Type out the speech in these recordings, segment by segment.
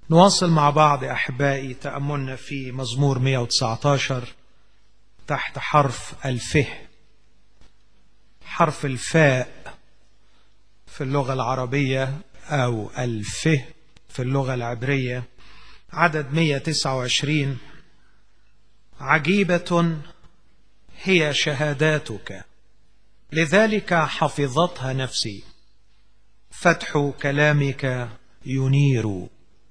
نواصل مع بعض أحبائي تأملنا في مزمور 119 تحت حرف الفه حرف الفاء في اللغة العربية أو الفه في اللغة العبرية عدد 129 عجيبة هي شهاداتك لذلك حفظتها نفسي فتح كلامك ينير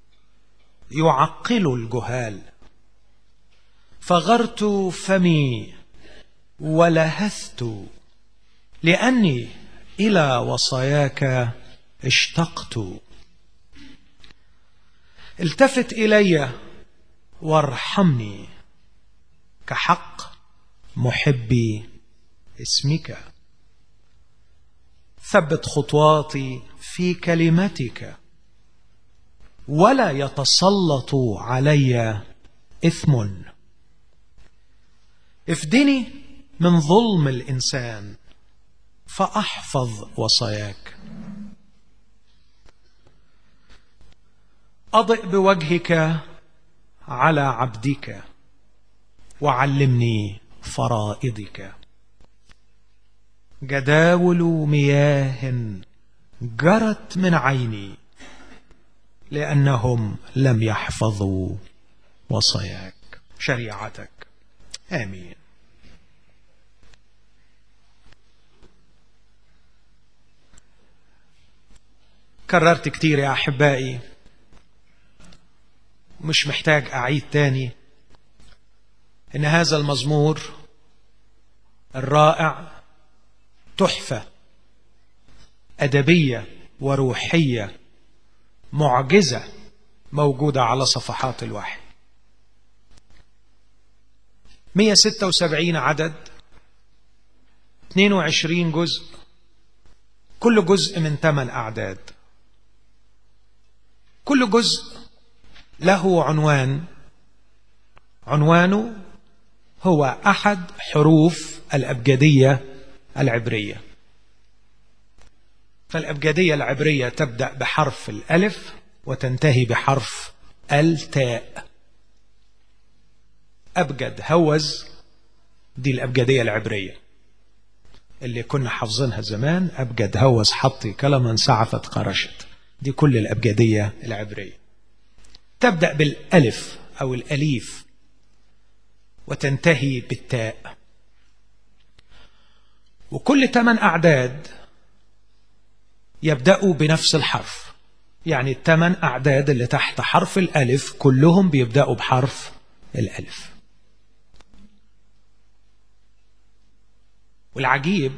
يعقل الجهال فغرت فمي ولهثت لأني إلى وصاياك اشتقت التفت إلي وارحمني كحق محبي اسمك ثبت خطواتي في كلمتك ولا يتسلط علي إثم افدني من ظلم الإنسان فأحفظ وصاياك أضئ بوجهك على عبدك وعلمني فرائضك جداول مياه جرت من عيني لأنهم لم يحفظوا وصاياك شريعتك آمين كررت كتير يا أحبائي مش محتاج أعيد تاني إن هذا المزمور الرائع تحفة أدبية وروحية معجزة موجودة على صفحات الوحي 176 عدد 22 جزء كل جزء من ثمان أعداد كل جزء له عنوان عنوانه هو أحد حروف الأبجدية العبرية فالأبجدية العبرية تبدأ بحرف الألف وتنتهي بحرف التاء أبجد هوز دي الأبجدية العبرية اللي كنا حافظينها زمان أبجد هوز حطي كلمة انسعفت قرشت دي كل الأبجدية العبرية تبدأ بالألف أو الأليف وتنتهي بالتاء وكل ثمان أعداد يبدأوا بنفس الحرف يعني الثمان أعداد اللي تحت حرف الألف كلهم بيبدأوا بحرف الألف والعجيب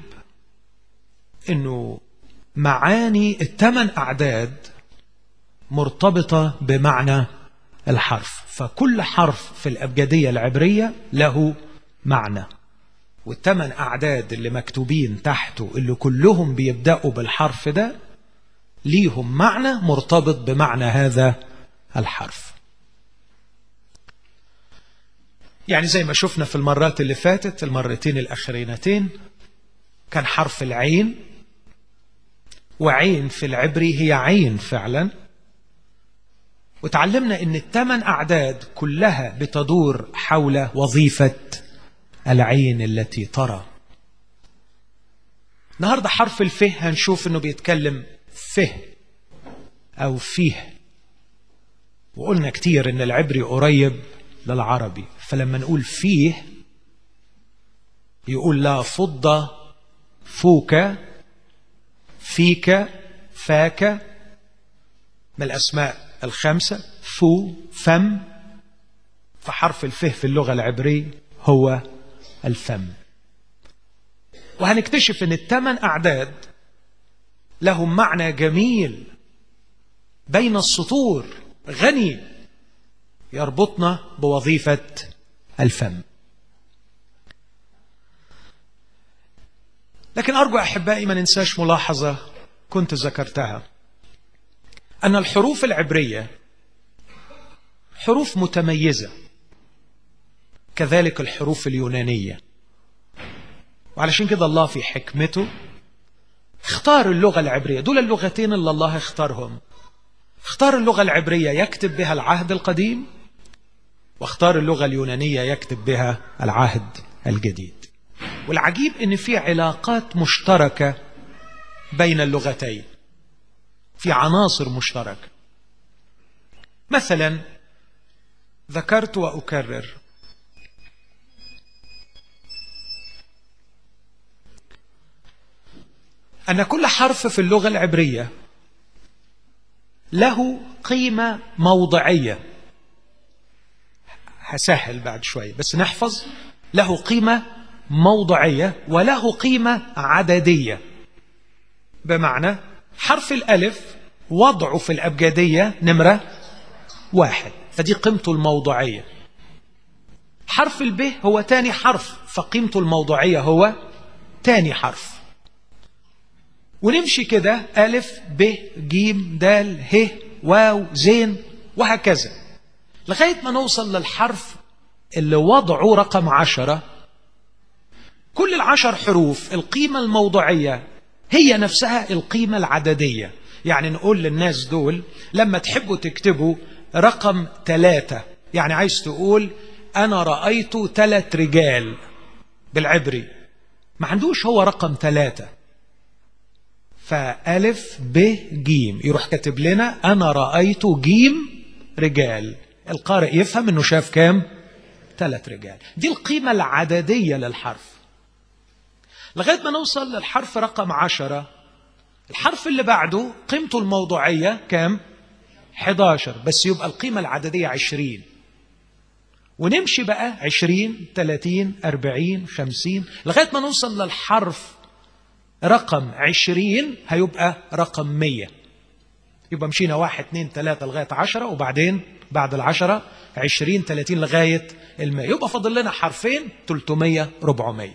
أنه معاني الثمان أعداد مرتبطة بمعنى الحرف فكل حرف في الأبجدية العبرية له معنى والثمان أعداد اللي مكتوبين تحته اللي كلهم بيبدأوا بالحرف ده ليهم معنى مرتبط بمعنى هذا الحرف يعني زي ما شفنا في المرات اللي فاتت المرتين الأخرينتين كان حرف العين وعين في العبري هي عين فعلا وتعلمنا ان الثمان أعداد كلها بتدور حول وظيفة العين التي ترى النهاردة حرف الفه هنشوف انه بيتكلم فه او فيه وقلنا كتير ان العبري قريب للعربي فلما نقول فيه يقول لا فضة فوك فيك فاك من الأسماء الخمسة فو فم فحرف الفه في اللغة العبرية هو الفم وهنكتشف ان الثمان أعداد لهم معنى جميل بين السطور غني يربطنا بوظيفة الفم لكن أرجو أحبائي ما ننساش ملاحظة كنت ذكرتها أن الحروف العبرية حروف متميزة كذلك الحروف اليونانية وعلشان كده الله في حكمته اختار اللغة العبرية دول اللغتين اللي الله اختارهم اختار اللغة العبرية يكتب بها العهد القديم واختار اللغة اليونانية يكتب بها العهد الجديد والعجيب ان في علاقات مشتركة بين اللغتين في عناصر مشتركة مثلا ذكرت وأكرر أن كل حرف في اللغة العبرية له قيمة موضعية هسهل بعد شوية بس نحفظ له قيمة موضعية وله قيمة عددية بمعنى حرف الألف وضعه في الأبجدية نمرة واحد فدي قيمته الموضعية حرف الب هو تاني حرف فقيمته الموضعية هو تاني حرف ونمشي كده ألف ب جيم دال ه واو زين وهكذا لغاية ما نوصل للحرف اللي وضعه رقم عشرة كل العشر حروف القيمة الموضعية هي نفسها القيمة العددية يعني نقول للناس دول لما تحبوا تكتبوا رقم ثلاثة يعني عايز تقول أنا رأيت ثلاث رجال بالعبري ما عندوش هو رقم ثلاثة فألف ب جيم يروح كاتب لنا أنا رأيت جيم رجال القارئ يفهم أنه شاف كام ثلاث رجال دي القيمة العددية للحرف لغاية ما نوصل للحرف رقم عشرة الحرف اللي بعده قيمته الموضوعية كام 11 بس يبقى القيمة العددية 20 ونمشي بقى 20 30 40 50 لغاية ما نوصل للحرف رقم 20 هيبقى رقم 100 يبقى مشينا 1 2 3 لغاية 10 وبعدين بعد العشرة 20 30 لغاية المية يبقى فاضل لنا حرفين 300 400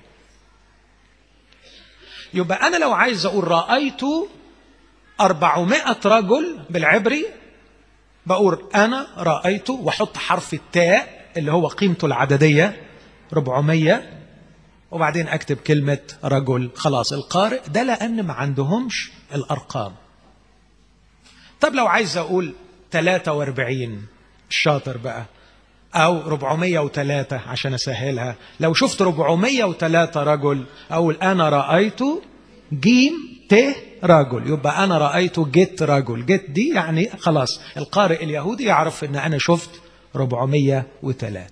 يبقى أنا لو عايز أقول رأيت 400 رجل بالعبري بقول أنا رأيت وحط حرف التاء اللي هو قيمته العددية 400 وبعدين أكتب كلمة رجل خلاص القارئ ده لأن ما عندهمش الأرقام طب لو عايز أقول 43 الشاطر بقى أو 403 عشان أسهلها لو شفت 403 رجل أقول أنا رأيت جيم ت رجل يبقى أنا رأيت جت رجل جت دي يعني خلاص القارئ اليهودي يعرف أن أنا شفت 403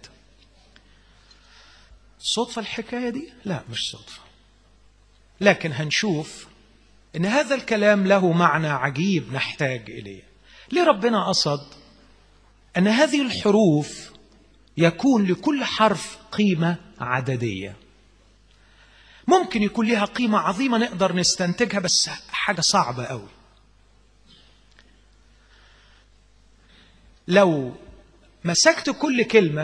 صدفة الحكاية دي؟ لا مش صدفة لكن هنشوف أن هذا الكلام له معنى عجيب نحتاج إليه ليه ربنا قصد أن هذه الحروف يكون لكل حرف قيمة عددية ممكن يكون لها قيمة عظيمة نقدر نستنتجها بس حاجة صعبة قوي لو مسكت كل كلمة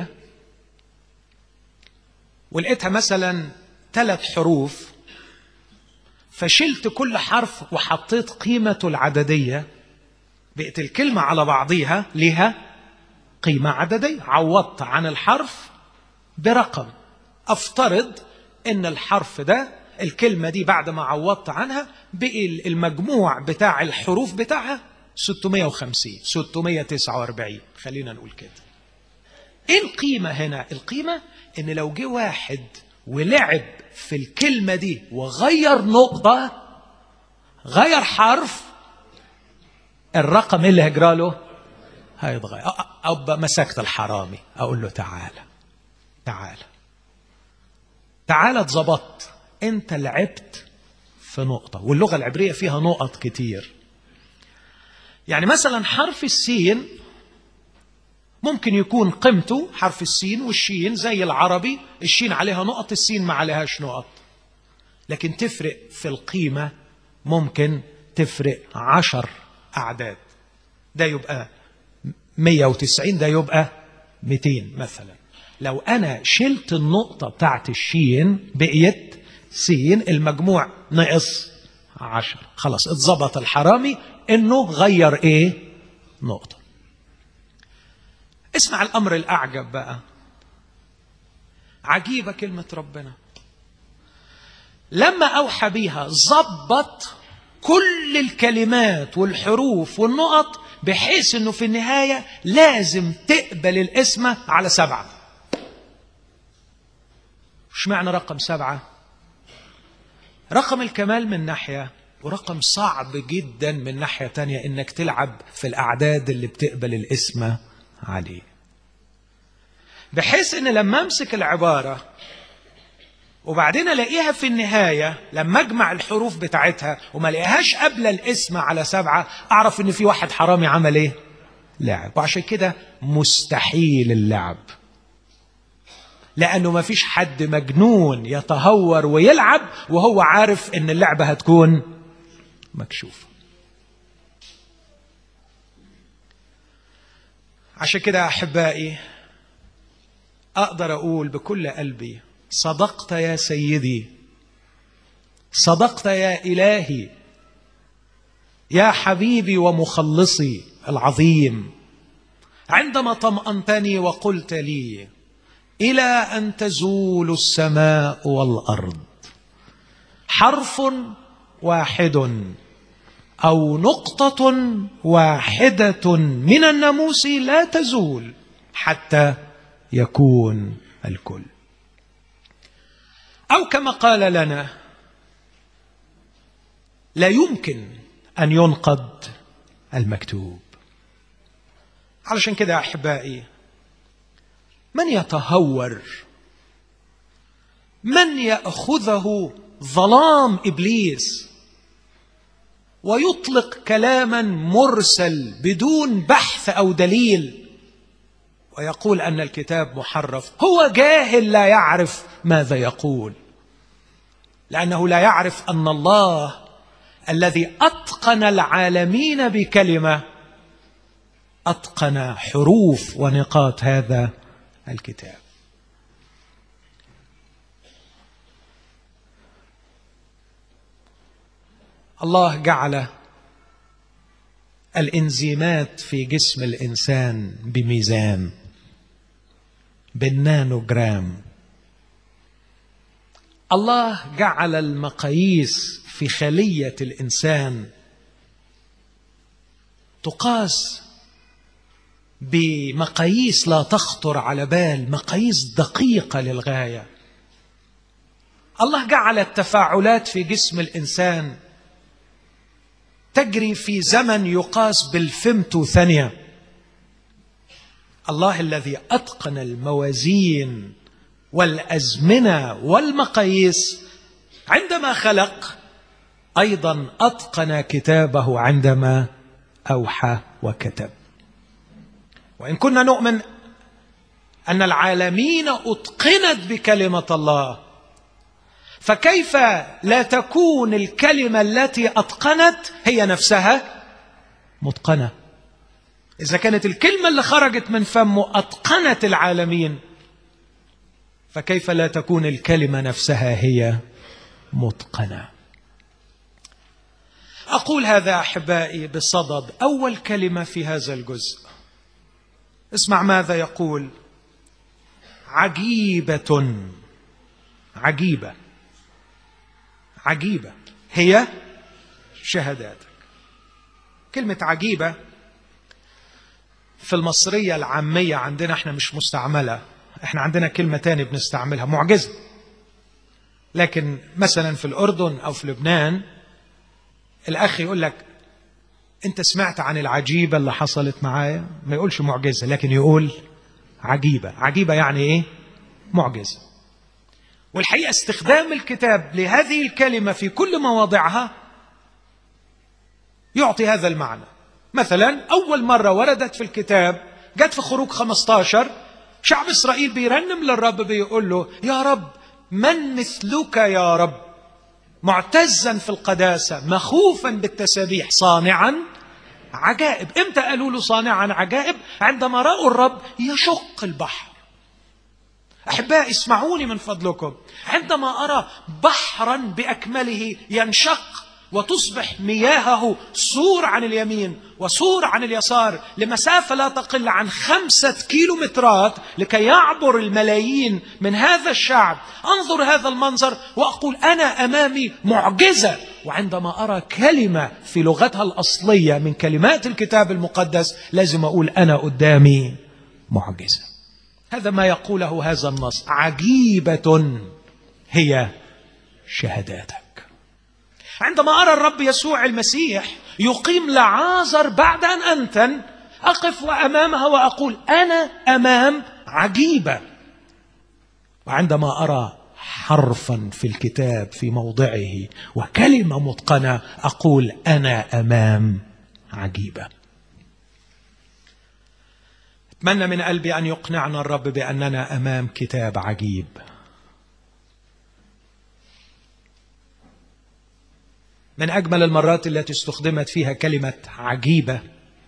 ولقيتها مثلا ثلاث حروف فشلت كل حرف وحطيت قيمته العددية بقت الكلمة على بعضيها لها قيمة عددية عوضت عن الحرف برقم أفترض ان الحرف ده الكلمة دي بعد ما عوضت عنها بقي المجموع بتاع الحروف بتاعها 650 649 خلينا نقول كده ايه القيمة هنا القيمة ان لو جه واحد ولعب في الكلمة دي وغير نقطة غير حرف الرقم اللي هجرى له هيتغير أبقى مسكت الحرامي أقول له تعالى تعالى تعالى اتظبطت انت لعبت في نقطة واللغة العبرية فيها نقط كتير يعني مثلا حرف السين ممكن يكون قيمته حرف السين والشين زي العربي الشين عليها نقط السين ما عليهاش نقط لكن تفرق في القيمة ممكن تفرق عشر أعداد ده يبقى 190 ده يبقى 200 مثلا لو أنا شلت النقطة بتاعت الشين بقيت سين المجموع نقص عشر خلاص اتظبط الحرامي انه غير ايه نقطة اسمع الامر الاعجب بقى عجيبة كلمة ربنا لما اوحى بيها ظبط كل الكلمات والحروف والنقط بحيث انه في النهاية لازم تقبل القسمة على سبعة مش معنى رقم سبعة رقم الكمال من ناحية ورقم صعب جدا من ناحية تانية انك تلعب في الاعداد اللي بتقبل القسمة عليه بحيث ان لما امسك العبارة وبعدين الاقيها في النهاية لما اجمع الحروف بتاعتها وما الاقيهاش قبل الاسم على سبعة اعرف ان في واحد حرامي عمل ايه لعب وعشان كده مستحيل اللعب لانه ما فيش حد مجنون يتهور ويلعب وهو عارف ان اللعبة هتكون مكشوفة عشان كده احبائي اقدر اقول بكل قلبي صدقت يا سيدي صدقت يا الهي يا حبيبي ومخلصي العظيم عندما طمأنتني وقلت لي إلى أن تزول السماء والأرض حرف واحد أو نقطة واحدة من الناموس لا تزول حتى يكون الكل أو كما قال لنا لا يمكن أن ينقض المكتوب علشان كده يا أحبائي من يتهور من يأخذه ظلام إبليس ويطلق كلاما مرسل بدون بحث أو دليل ويقول أن الكتاب محرف هو جاهل لا يعرف ماذا يقول لأنه لا يعرف أن الله الذي أتقن العالمين بكلمة أتقن حروف ونقاط هذا الكتاب الله جعل الانزيمات في جسم الانسان بميزان بالنانوجرام الله جعل المقاييس في خليه الانسان تقاس بمقاييس لا تخطر على بال مقاييس دقيقه للغايه الله جعل التفاعلات في جسم الانسان تجري في زمن يقاس بالفمتو ثانيه الله الذي اتقن الموازين والازمنه والمقاييس عندما خلق ايضا اتقن كتابه عندما اوحى وكتب وان كنا نؤمن ان العالمين اتقنت بكلمه الله فكيف لا تكون الكلمه التي اتقنت هي نفسها متقنه اذا كانت الكلمه اللي خرجت من فمه اتقنت العالمين فكيف لا تكون الكلمه نفسها هي متقنه اقول هذا احبائي بصدد اول كلمه في هذا الجزء اسمع ماذا يقول عجيبه عجيبه عجيبه هي شهاداتك كلمه عجيبه في المصريه العاميه عندنا احنا مش مستعمله احنا عندنا كلمه تاني بنستعملها معجزه لكن مثلا في الاردن او في لبنان الاخ يقول لك انت سمعت عن العجيبه اللي حصلت معايا ما يقولش معجزه لكن يقول عجيبه عجيبه يعني ايه معجزه والحقيقه استخدام الكتاب لهذه الكلمه في كل مواضعها يعطي هذا المعنى مثلا اول مره وردت في الكتاب جت في خروج 15 شعب اسرائيل بيرنم للرب بيقول له يا رب من مثلك يا رب معتزا في القداسه مخوفا بالتسابيح صانعا عجائب امتى قالوا له صانعا عجائب عندما راوا الرب يشق البحر احبائي اسمعوني من فضلكم عندما ارى بحرا باكمله ينشق وتصبح مياهه سور عن اليمين وسور عن اليسار لمسافة لا تقل عن خمسة كيلومترات لكي يعبر الملايين من هذا الشعب أنظر هذا المنظر وأقول أنا أمامي معجزة وعندما أرى كلمة في لغتها الأصلية من كلمات الكتاب المقدس لازم أقول أنا قدامي معجزة هذا ما يقوله هذا النص عجيبة هي شهاداتك عندما أرى الرب يسوع المسيح يقيم لعازر بعد أن أنتن أقف أمامها وأقول أنا أمام عجيبة وعندما أرى حرفا في الكتاب في موضعه وكلمة متقنة أقول أنا أمام عجيبة أتمنى من قلبي أن يقنعنا الرب بأننا أمام كتاب عجيب من اجمل المرات التي استخدمت فيها كلمه عجيبه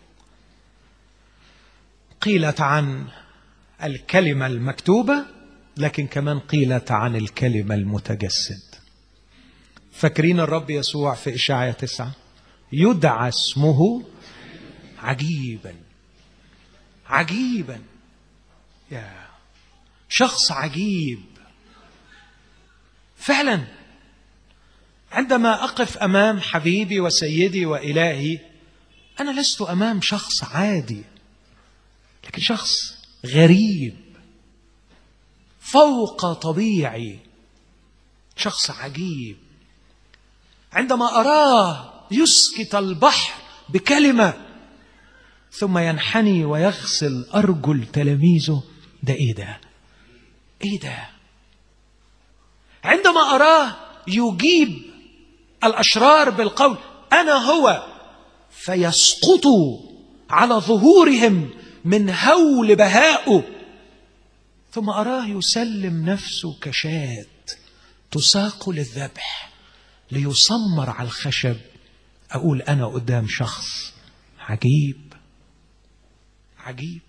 قيلت عن الكلمه المكتوبه لكن كمان قيلت عن الكلمه المتجسد فاكرين الرب يسوع في اشعيا تسعه يدعى اسمه عجيبا عجيبا يا شخص عجيب فعلا عندما اقف امام حبيبي وسيدي والهي انا لست امام شخص عادي لكن شخص غريب فوق طبيعي شخص عجيب عندما اراه يسكت البحر بكلمه ثم ينحني ويغسل ارجل تلاميذه ده ايه ده ايه ده عندما اراه يجيب الاشرار بالقول انا هو فيسقطوا على ظهورهم من هول بهائه ثم اراه يسلم نفسه كشاة تساق للذبح ليسمر على الخشب اقول انا قدام شخص عجيب عجيب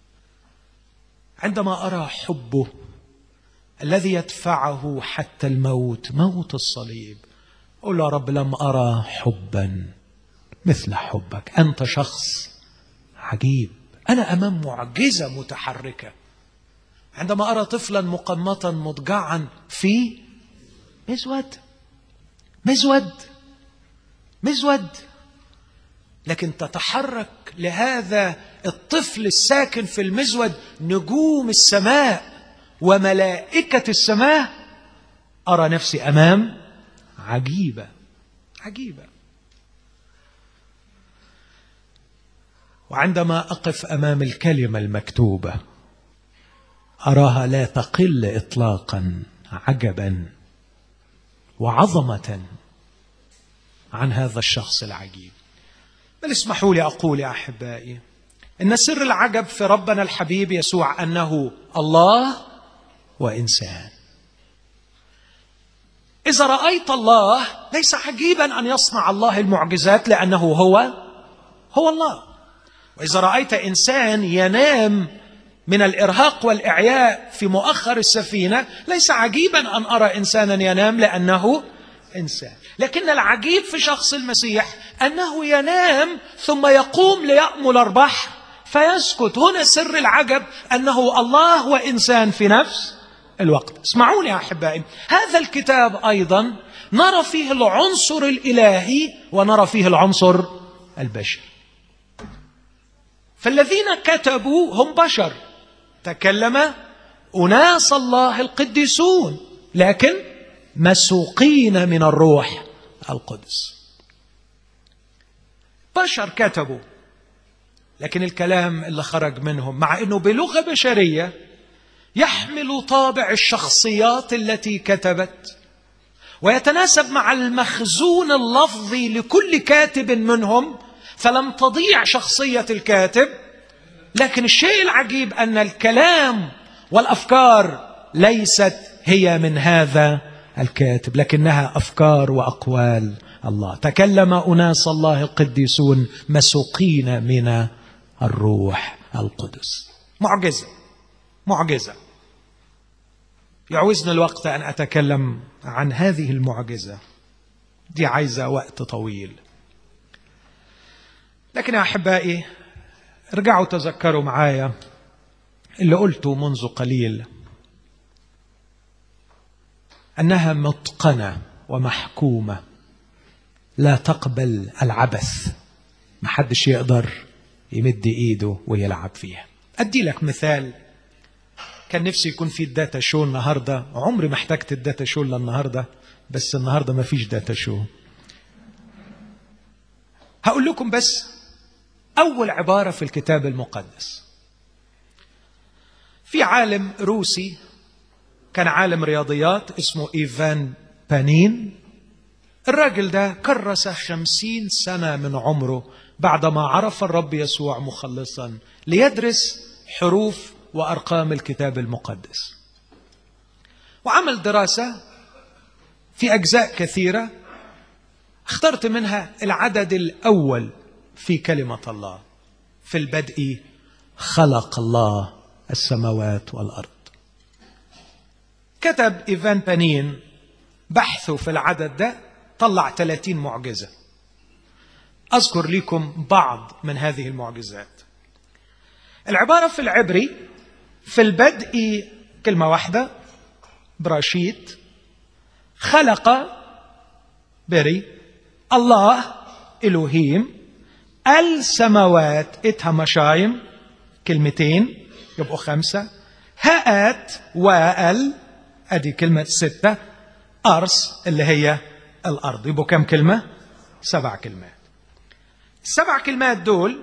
عندما ارى حبه الذي يدفعه حتى الموت موت الصليب قل يا رب لم أرى حبا مثل حبك أنت شخص عجيب أنا أمام معجزة متحركة عندما أرى طفلا مقمطا مضجعا في مزود مزود مزود لكن تتحرك لهذا الطفل الساكن في المزود نجوم السماء وملائكة السماء أرى نفسي أمام عجيبة عجيبة وعندما أقف أمام الكلمة المكتوبة أراها لا تقل إطلاقا عجبا وعظمة عن هذا الشخص العجيب بل اسمحوا لي أقول يا أحبائي إن سر العجب في ربنا الحبيب يسوع أنه الله وإنسان إذا رأيت الله ليس عجيبا أن يصنع الله المعجزات لأنه هو هو الله وإذا رأيت إنسان ينام من الإرهاق والإعياء في مؤخر السفينة ليس عجيبا أن أرى إنسانا ينام لأنه إنسان لكن العجيب في شخص المسيح أنه ينام ثم يقوم ليأمل البحر فيسكت هنا سر العجب أنه الله وإنسان في نفس الوقت اسمعوني يا أحبائي هذا الكتاب أيضا نرى فيه العنصر الإلهي ونرى فيه العنصر البشري فالذين كتبوا هم بشر تكلم أناس الله القديسون لكن مسوقين من الروح القدس بشر كتبوا لكن الكلام اللي خرج منهم مع انه بلغه بشريه يحمل طابع الشخصيات التي كتبت ويتناسب مع المخزون اللفظي لكل كاتب منهم فلم تضيع شخصيه الكاتب لكن الشيء العجيب ان الكلام والافكار ليست هي من هذا الكاتب لكنها افكار واقوال الله تكلم اناس الله القديسون مسوقين من الروح القدس معجزه معجزه يعوزني الوقت ان اتكلم عن هذه المعجزه دي عايزة وقت طويل لكن يا أحبائي ارجعوا تذكروا معايا اللي قلته منذ قليل أنها متقنة ومحكومة لا تقبل العبث محدش يقدر يمد ايده ويلعب فيها ادي لك مثال كان نفسي يكون في الداتا شو النهارده عمري ما احتجت الداتا شو النهارده بس النهارده ما فيش داتا شو هقول لكم بس اول عباره في الكتاب المقدس في عالم روسي كان عالم رياضيات اسمه ايفان بانين الراجل ده كرس خمسين سنة من عمره بعدما عرف الرب يسوع مخلصا ليدرس حروف وأرقام الكتاب المقدس وعمل دراسة في أجزاء كثيرة اخترت منها العدد الأول في كلمة الله في البدء خلق الله السماوات والأرض كتب إيفان بانين بحثه في العدد ده طلع 30 معجزة أذكر لكم بعض من هذه المعجزات العبارة في العبري في البدء كلمة واحدة براشيت خلق بري الله إلهيم السماوات إتها مشايم كلمتين يبقوا خمسة هاءات وال أدي كلمة ستة أرس اللي هي الأرض يبقوا كم كلمة؟ سبع كلمات السبع كلمات دول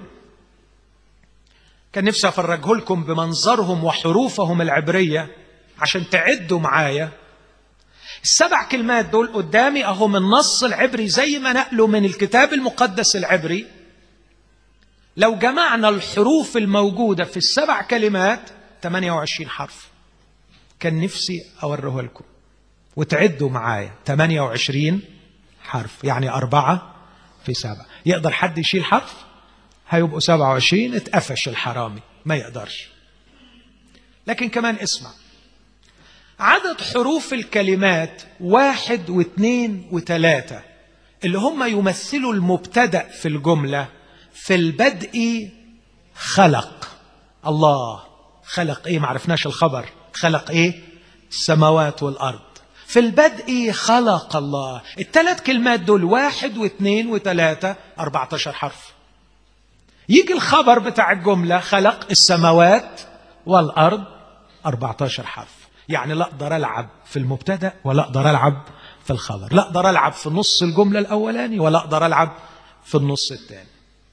كان نفسي أفرجه لكم بمنظرهم وحروفهم العبرية عشان تعدوا معايا السبع كلمات دول قدامي أهو من النص العبري زي ما نقلوا من الكتاب المقدس العبري لو جمعنا الحروف الموجودة في السبع كلمات 28 حرف كان نفسي أوريه لكم وتعدوا معايا 28 حرف يعني أربعة في سبعة يقدر حد يشيل حرف هيبقوا 27 اتقفش الحرامي ما يقدرش لكن كمان اسمع عدد حروف الكلمات واحد واثنين وثلاثة اللي هم يمثلوا المبتدأ في الجملة في البدء خلق الله خلق ايه معرفناش الخبر خلق ايه السماوات والأرض في البدء خلق الله الثلاث كلمات دول واحد واثنين وثلاثة أربعة عشر حرف يجي الخبر بتاع الجملة خلق السماوات والأرض 14 حرف يعني لا أقدر ألعب في المبتدأ ولا أقدر ألعب في الخبر لا أقدر ألعب في نص الجملة الأولاني ولا أقدر ألعب في النص الثاني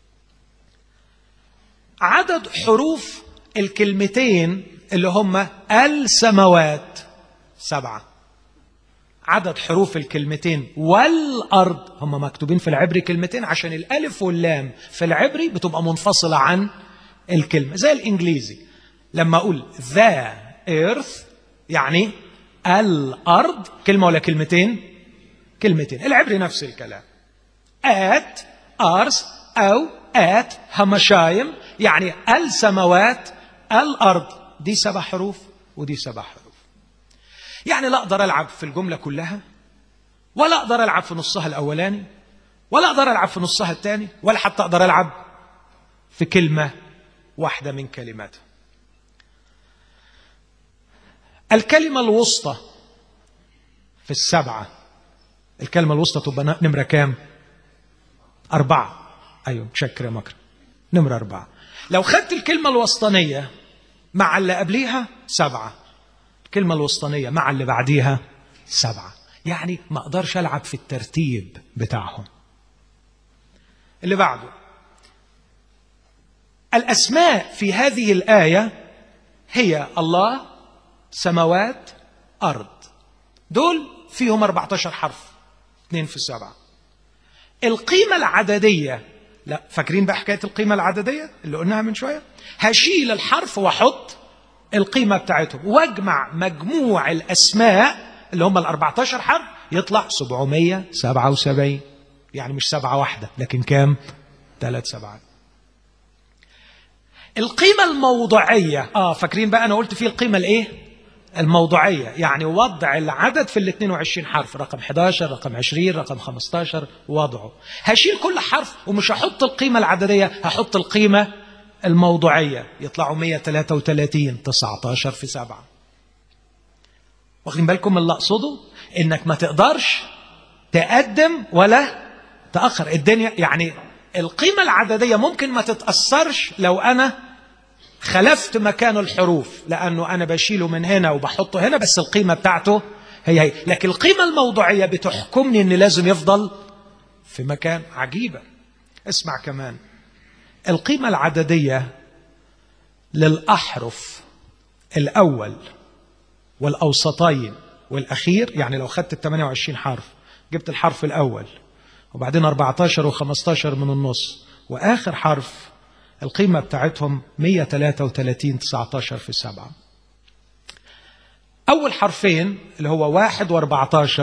عدد حروف الكلمتين اللي هم السماوات سبعة عدد حروف الكلمتين والأرض هم مكتوبين في العبري كلمتين عشان الألف واللام في العبري بتبقى منفصلة عن الكلمة زي الإنجليزي لما أقول the earth يعني الأرض كلمة ولا كلمتين كلمتين العبري نفس الكلام at أرس أو at همشايم يعني السماوات الأرض دي سبع حروف ودي سبع حروف يعني لا أقدر ألعب في الجملة كلها ولا أقدر ألعب في نصها الأولاني ولا أقدر ألعب في نصها الثاني ولا حتى أقدر ألعب في كلمة واحدة من كلماتها الكلمة الوسطى في السبعة الكلمة الوسطى تبقى نمرة كام؟ أربعة أيوة متشكر يا مكرم نمرة أربعة لو خدت الكلمة الوسطانية مع اللي قبليها سبعة الكلمة الوسطانية مع اللي بعديها سبعة يعني ما أقدرش ألعب في الترتيب بتاعهم اللي بعده الأسماء في هذه الآية هي الله سماوات أرض دول فيهم 14 حرف اثنين في السبعة القيمة العددية لا فاكرين بقى حكاية القيمة العددية اللي قلناها من شوية هشيل الحرف واحط القيمة بتاعتهم واجمع مجموع الأسماء اللي هم ال 14 حرف يطلع 777 يعني مش سبعة واحدة لكن كام؟ ثلاث سبعات القيمة الموضعية اه فاكرين بقى أنا قلت فيه القيمة الإيه؟ الموضوعية يعني وضع العدد في ال 22 حرف رقم 11 رقم 20 رقم 15 وضعه هشيل كل حرف ومش هحط القيمة العددية هحط القيمة الموضوعية يطلعوا 133 19 في 7 واخدين بالكم من اللي أقصده إنك ما تقدرش تقدم ولا تأخر الدنيا يعني القيمة العددية ممكن ما تتأثرش لو أنا خلفت مكان الحروف لأنه أنا بشيله من هنا وبحطه هنا بس القيمة بتاعته هي هي لكن القيمة الموضوعية بتحكمني أن لازم يفضل في مكان عجيبة اسمع كمان القيمة العددية للأحرف الأول والأوسطين والأخير يعني لو خدت ال 28 حرف جبت الحرف الأول وبعدين 14 و15 من النص وآخر حرف القيمة بتاعتهم 133 19 في 7 أول حرفين اللي هو 1 و14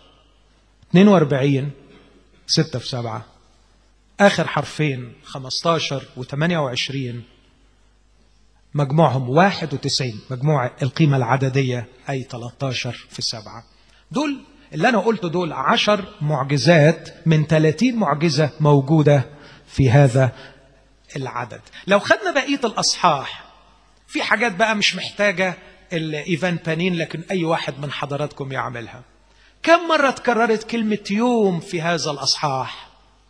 42 6 في 7 آخر حرفين 15 و28 مجموعهم 91 مجموع القيمة العددية أي 13 في 7 دول اللي أنا قلته دول عشر معجزات من 30 معجزة موجودة في هذا العدد لو خدنا بقية الأصحاح في حاجات بقى مش محتاجة الإيفان بانين لكن أي واحد من حضراتكم يعملها كم مرة تكررت كلمة يوم في هذا الأصحاح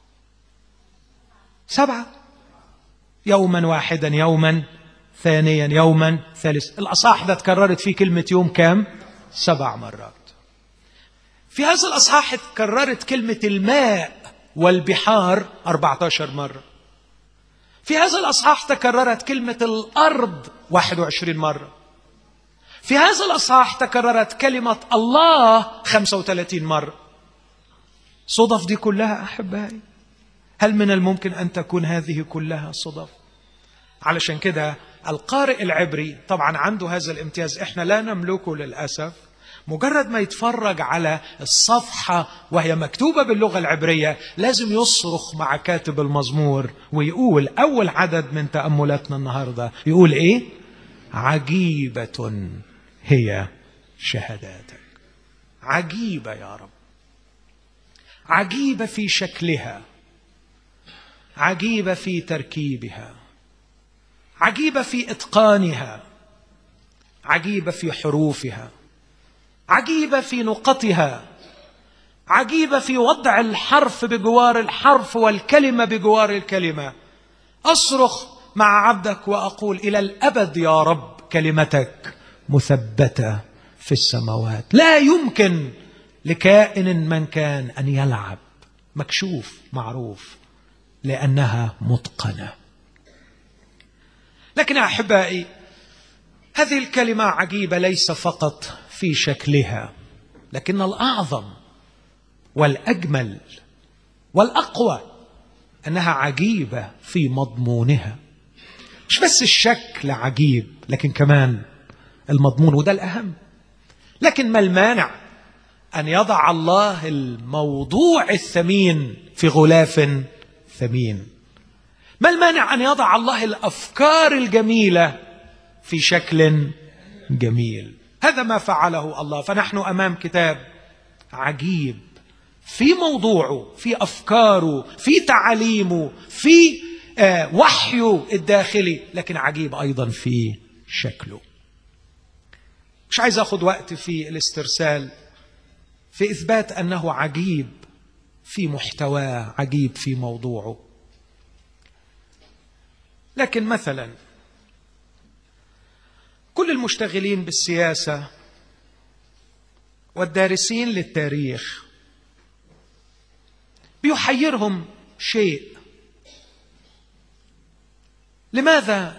سبعة يوما واحدا يوما ثانيا يوما ثالث الأصحاح ده تكررت فيه كلمة يوم كام سبع مرات في هذا الأصحاح تكررت كلمة الماء والبحار 14 مرة في هذا الأصحاح تكررت كلمة الأرض 21 مرة في هذا الأصحاح تكررت كلمة الله 35 مرة صدف دي كلها أحبائي هل من الممكن أن تكون هذه كلها صدف علشان كده القارئ العبري طبعا عنده هذا الامتياز احنا لا نملكه للأسف مجرد ما يتفرج على الصفحة وهي مكتوبة باللغة العبرية لازم يصرخ مع كاتب المزمور ويقول أول عدد من تأملاتنا النهاردة يقول إيه؟ عجيبة هي شهاداتك عجيبة يا رب عجيبة في شكلها عجيبة في تركيبها عجيبة في إتقانها عجيبة في حروفها عجيبة في نقطها عجيبة في وضع الحرف بجوار الحرف والكلمة بجوار الكلمة أصرخ مع عبدك وأقول إلى الأبد يا رب كلمتك مثبتة في السماوات لا يمكن لكائن من كان أن يلعب مكشوف معروف لأنها متقنة لكن أحبائي هذه الكلمة عجيبة ليس فقط في شكلها لكن الاعظم والاجمل والاقوى انها عجيبه في مضمونها مش بس الشكل عجيب لكن كمان المضمون وده الاهم لكن ما المانع ان يضع الله الموضوع الثمين في غلاف ثمين ما المانع ان يضع الله الافكار الجميله في شكل جميل هذا ما فعله الله فنحن امام كتاب عجيب في موضوعه في افكاره في تعاليمه في آه، وحيه الداخلي لكن عجيب ايضا في شكله مش عايز اخذ وقت في الاسترسال في اثبات انه عجيب في محتواه عجيب في موضوعه لكن مثلا كل المشتغلين بالسياسه والدارسين للتاريخ بيحيرهم شيء لماذا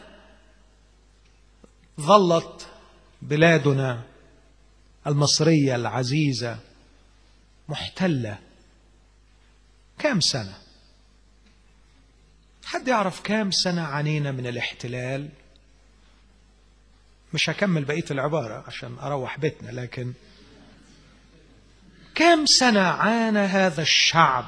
ظلت بلادنا المصريه العزيزه محتله كم سنه حد يعرف كم سنه عانينا من الاحتلال مش هكمل بقية العبارة عشان أروح بيتنا لكن كم سنة عانى هذا الشعب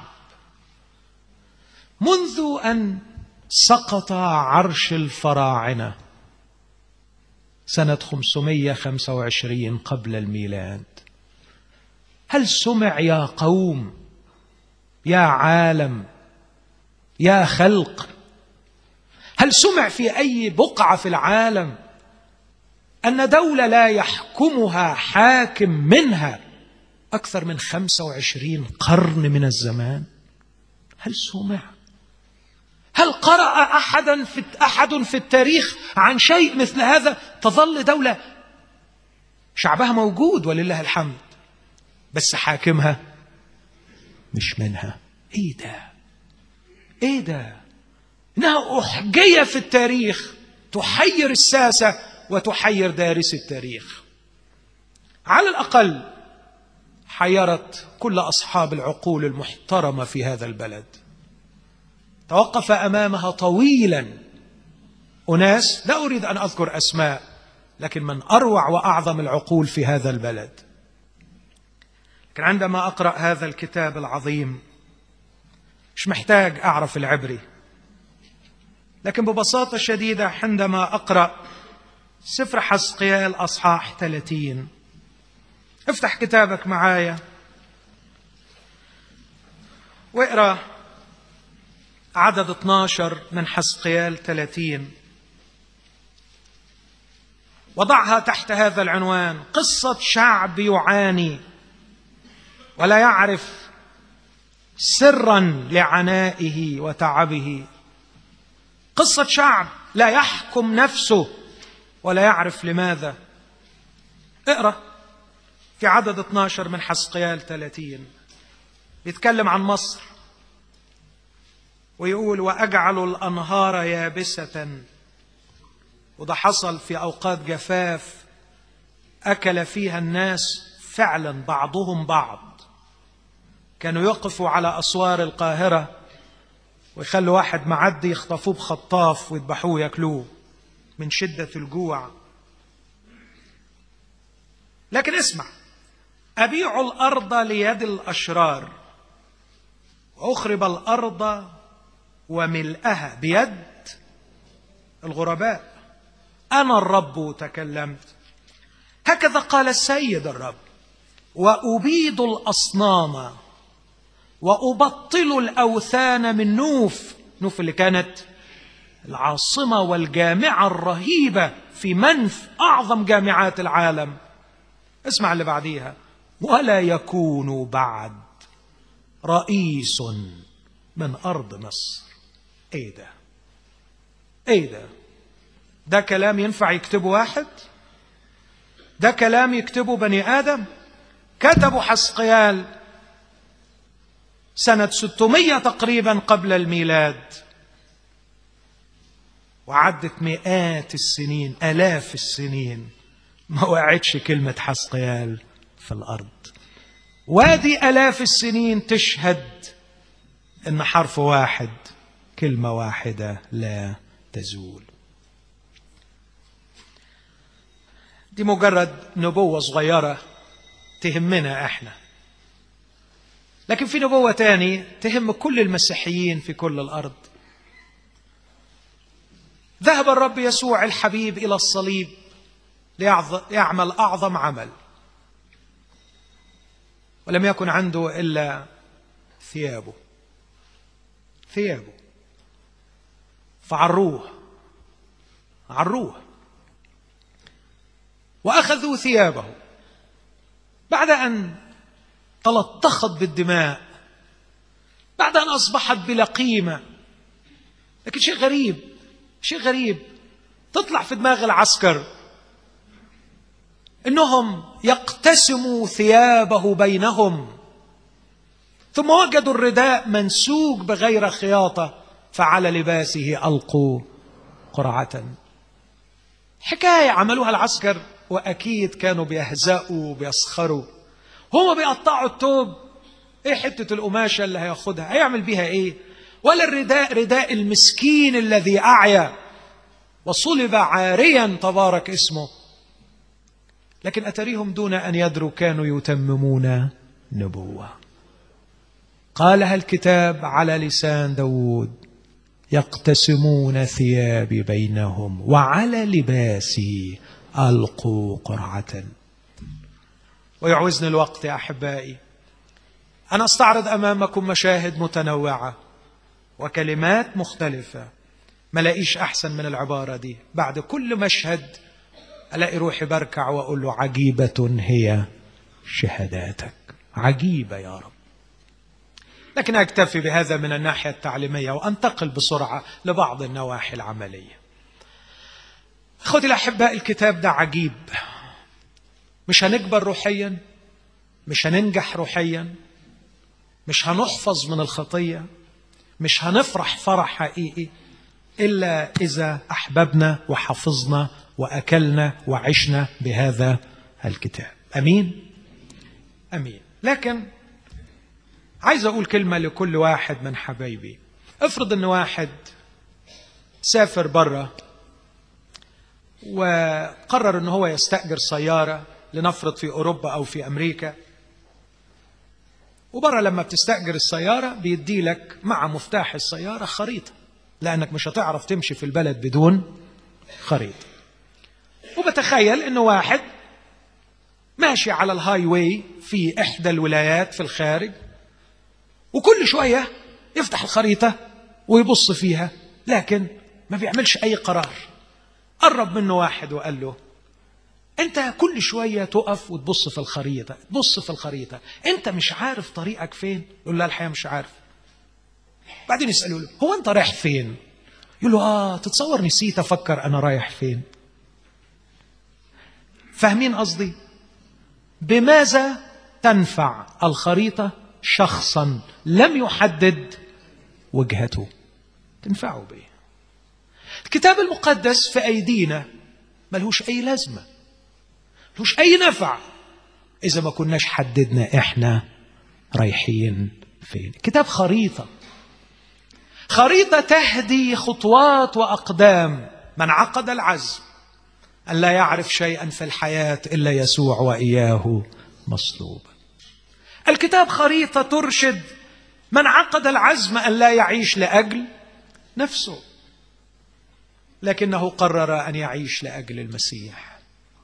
منذ أن سقط عرش الفراعنة سنة 525 قبل الميلاد هل سمع يا قوم يا عالم يا خلق هل سمع في أي بقعة في العالم أن دولة لا يحكمها حاكم منها أكثر من 25 قرن من الزمان هل سمع هل قرأ أحدا في أحد في التاريخ عن شيء مثل هذا تظل دولة شعبها موجود ولله الحمد بس حاكمها مش منها ايه ده ايه ده انها احجيه في التاريخ تحير الساسه وتحير دارس التاريخ على الاقل حيرت كل اصحاب العقول المحترمه في هذا البلد توقف امامها طويلا اناس لا اريد ان اذكر اسماء لكن من اروع واعظم العقول في هذا البلد لكن عندما اقرا هذا الكتاب العظيم مش محتاج اعرف العبري لكن ببساطه شديده عندما اقرا سفر حسقيال اصحاح 30 افتح كتابك معايا واقرا عدد 12 من حسقيال 30 وضعها تحت هذا العنوان قصة شعب يعاني ولا يعرف سرا لعنائه وتعبه قصة شعب لا يحكم نفسه ولا يعرف لماذا اقرأ في عدد 12 من حسقيال 30 يتكلم عن مصر ويقول وأجعل الأنهار يابسة وده حصل في أوقات جفاف أكل فيها الناس فعلا بعضهم بعض كانوا يقفوا على أسوار القاهرة ويخلوا واحد معدي يخطفوه بخطاف ويذبحوه ياكلوه من شدة الجوع لكن اسمع أبيع الأرض ليد الأشرار وأخرب الأرض وملئها بيد الغرباء أنا الرب تكلمت هكذا قال السيد الرب وأبيد الأصنام وأبطل الأوثان من نوف نوف اللي كانت العاصمة والجامعة الرهيبة في منف أعظم جامعات العالم اسمع اللي بعديها ولا يكون بعد رئيس من أرض مصر ايه ده ايه ده ده كلام ينفع يكتبه واحد ده كلام يكتبه بني آدم كتبوا حسقيال سنة 600 تقريبا قبل الميلاد وعدت مئات السنين آلاف السنين ما وقعتش كلمة حسقيال في الأرض وادي آلاف السنين تشهد إن حرف واحد كلمة واحدة لا تزول دي مجرد نبوة صغيرة تهمنا احنا لكن في نبوة تاني تهم كل المسيحيين في كل الأرض ذهب الرب يسوع الحبيب إلى الصليب ليعمل أعظم عمل ولم يكن عنده إلا ثيابه ثيابه فعروه عروه واخذوا ثيابه بعد ان تلطخت بالدماء بعد ان اصبحت بلا قيمه لكن شيء غريب شيء غريب تطلع في دماغ العسكر انهم يقتسموا ثيابه بينهم ثم وجدوا الرداء منسوج بغير خياطه فعلى لباسه القوا قرعه حكايه عملوها العسكر واكيد كانوا بيهزأوا وبيسخروا هم بيقطعوا التوب ايه حته القماشه اللي هياخدها هيعمل بيها ايه ولا الرداء رداء المسكين الذي اعيا وصلب عاريا تبارك اسمه لكن اتريهم دون ان يدروا كانوا يتممون نبوه قالها الكتاب على لسان داود يقتسمون ثيابي بينهم وعلى لباسي ألقوا قرعة ويعوزني الوقت يا أحبائي أنا أستعرض أمامكم مشاهد متنوعة وكلمات مختلفة ما لاقيش أحسن من العبارة دي بعد كل مشهد ألاقي روحي بركع وأقول له عجيبة هي شهاداتك عجيبة يا رب لكن أكتفي بهذا من الناحية التعليمية وأنتقل بسرعة لبعض النواحي العملية أخوتي الأحباء الكتاب ده عجيب مش هنكبر روحيا مش هننجح روحيا مش هنحفظ من الخطية مش هنفرح فرح حقيقي إلا إذا أحببنا وحفظنا وأكلنا وعشنا بهذا الكتاب أمين أمين لكن عايز أقول كلمة لكل واحد من حبايبي افرض أن واحد سافر بره وقرر أن هو يستأجر سيارة لنفرض في أوروبا أو في أمريكا وبره لما بتستأجر السيارة بيدي لك مع مفتاح السيارة خريطة لأنك مش هتعرف تمشي في البلد بدون خريطة وبتخيل أنه واحد ماشي على الهاي واي في إحدى الولايات في الخارج وكل شوية يفتح الخريطة ويبص فيها لكن ما بيعملش أي قرار قرب منه واحد وقال له انت كل شوية تقف وتبص في الخريطة تبص في الخريطة انت مش عارف طريقك فين يقول لا الحقيقة مش عارف بعدين يسألوا له هو انت رايح فين يقول له اه تتصور نسيت افكر انا رايح فين فاهمين قصدي بماذا تنفع الخريطة شخصا لم يحدد وجهته تنفعه بايه الكتاب المقدس في ايدينا ملهوش اي لازمه ملهوش اي نفع اذا ما كناش حددنا احنا رايحين فين كتاب خريطه خريطه تهدي خطوات واقدام من عقد العزم ان لا يعرف شيئا في الحياه الا يسوع واياه مصلوبا الكتاب خريطه ترشد من عقد العزم ان لا يعيش لاجل نفسه لكنه قرر ان يعيش لاجل المسيح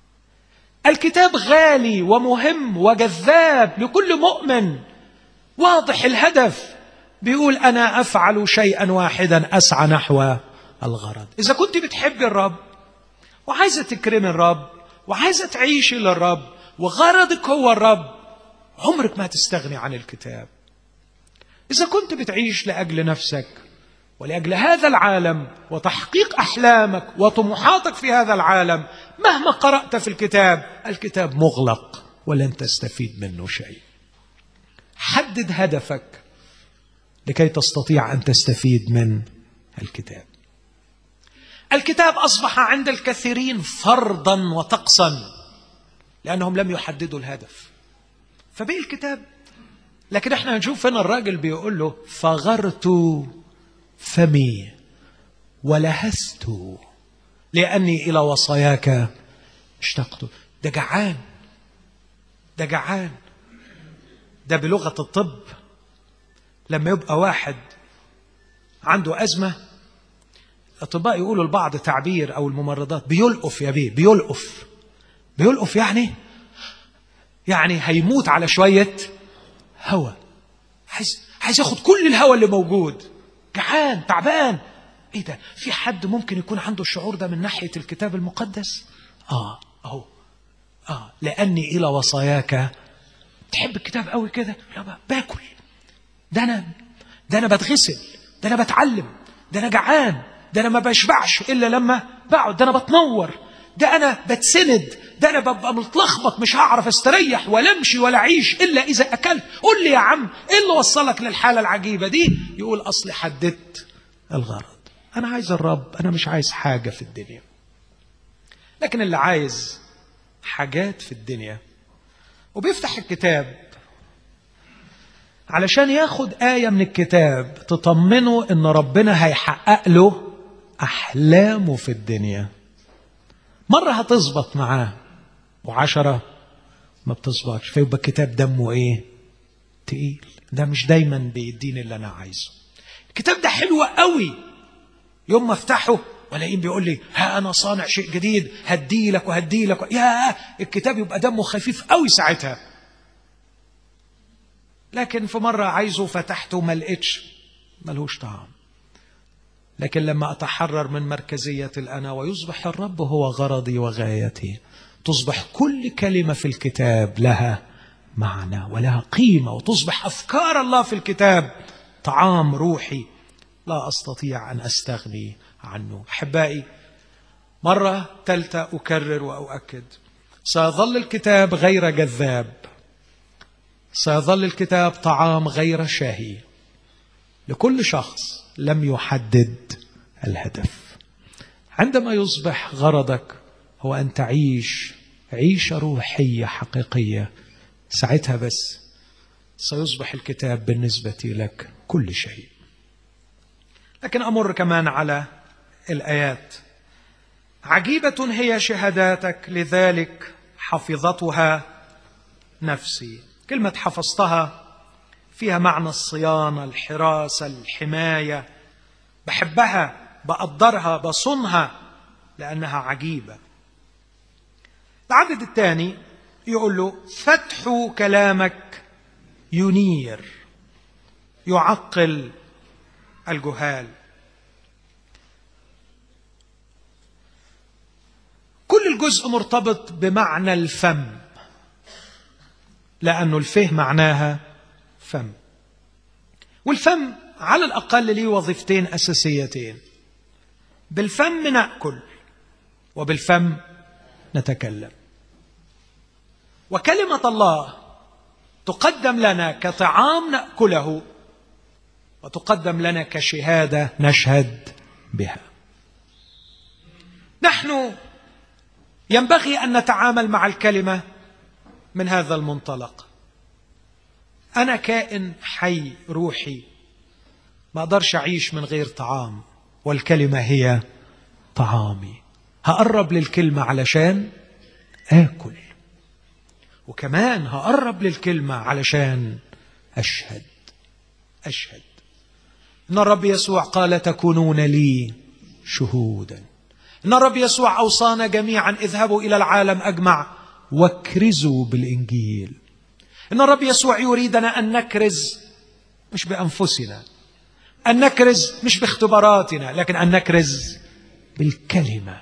الكتاب غالي ومهم وجذاب لكل مؤمن واضح الهدف بيقول انا افعل شيئا واحدا اسعى نحو الغرض اذا كنت بتحبي الرب وعايزه تكرمي الرب وعايزه تعيشي للرب وغرضك هو الرب عمرك ما تستغني عن الكتاب اذا كنت بتعيش لاجل نفسك ولاجل هذا العالم وتحقيق احلامك وطموحاتك في هذا العالم مهما قرات في الكتاب الكتاب مغلق ولن تستفيد منه شيء حدد هدفك لكي تستطيع ان تستفيد من الكتاب الكتاب اصبح عند الكثيرين فرضا وطقسا لانهم لم يحددوا الهدف فبقي الكتاب لكن احنا هنشوف هنا الراجل بيقول له فغرت فمي ولهست لأني إلى وصاياك اشتقت ده جعان ده جعان ده بلغة الطب لما يبقى واحد عنده أزمة الأطباء يقولوا لبعض تعبير أو الممرضات بيلقف يا بيه بيلقف بيلقف يعني يعني هيموت على شوية هواء عايز عايز ياخد كل الهواء اللي موجود جعان تعبان ايه ده في حد ممكن يكون عنده الشعور ده من ناحيه الكتاب المقدس اه اهو اه لاني الى وصاياك تحب الكتاب قوي كده لا باكل ده انا ده انا بتغسل ده انا بتعلم ده انا جعان ده انا ما بشبعش الا لما بقعد ده انا بتنور ده انا بتسند ده انا ببقى متلخبط مش هعرف استريح ولا امشي ولا اعيش الا اذا اكلت قول لي يا عم ايه اللي وصلك للحاله العجيبه دي يقول اصلي حددت الغرض انا عايز الرب انا مش عايز حاجه في الدنيا لكن اللي عايز حاجات في الدنيا وبيفتح الكتاب علشان ياخد آية من الكتاب تطمنه إن ربنا هيحقق له أحلامه في الدنيا مرة هتظبط معاه وعشرة ما بتظبطش فيبقى الكتاب دمه ايه تقيل ده مش دايما بيديني اللي انا عايزه الكتاب ده حلو قوي يوم ما افتحه ولاقيه بيقول لي ها انا صانع شيء جديد هدي لك وهدي لك يا الكتاب يبقى دمه خفيف قوي ساعتها لكن في مرة عايزه فتحته ما لقيتش ملهوش طعم لكن لما أتحرر من مركزية الأنا ويصبح الرب هو غرضي وغايتي تصبح كل كلمة في الكتاب لها معنى ولها قيمة وتصبح أفكار الله في الكتاب طعام روحي لا أستطيع أن أستغني عنه أحبائي مرة ثالثة أكرر وأؤكد سيظل الكتاب غير جذاب سيظل الكتاب طعام غير شهي لكل شخص لم يحدد الهدف عندما يصبح غرضك هو ان تعيش عيشه روحيه حقيقيه ساعتها بس سيصبح الكتاب بالنسبه لك كل شيء لكن امر كمان على الايات عجيبه هي شهاداتك لذلك حفظتها نفسي كلمة حفظتها فيها معنى الصيانة الحراسة الحماية بحبها بقدرها بصنها لأنها عجيبة العدد الثاني يقول له فتح كلامك ينير يعقل الجهال كل الجزء مرتبط بمعنى الفم لأنه الفه معناها فم والفم على الأقل ليه وظيفتين أساسيتين بالفم نأكل وبالفم نتكلم وكلمة الله تقدم لنا كطعام نأكله وتقدم لنا كشهادة نشهد بها نحن ينبغي أن نتعامل مع الكلمة من هذا المنطلق أنا كائن حي روحي ما أقدرش أعيش من غير طعام والكلمة هي طعامي هقرب للكلمة علشان آكل وكمان هقرب للكلمة علشان أشهد أشهد إن الرب يسوع قال تكونون لي شهودا إن الرب يسوع أوصانا جميعا اذهبوا إلى العالم أجمع واكرزوا بالإنجيل إن الرب يسوع يريدنا أن نكرز مش بأنفسنا أن نكرز مش باختباراتنا لكن أن نكرز بالكلمة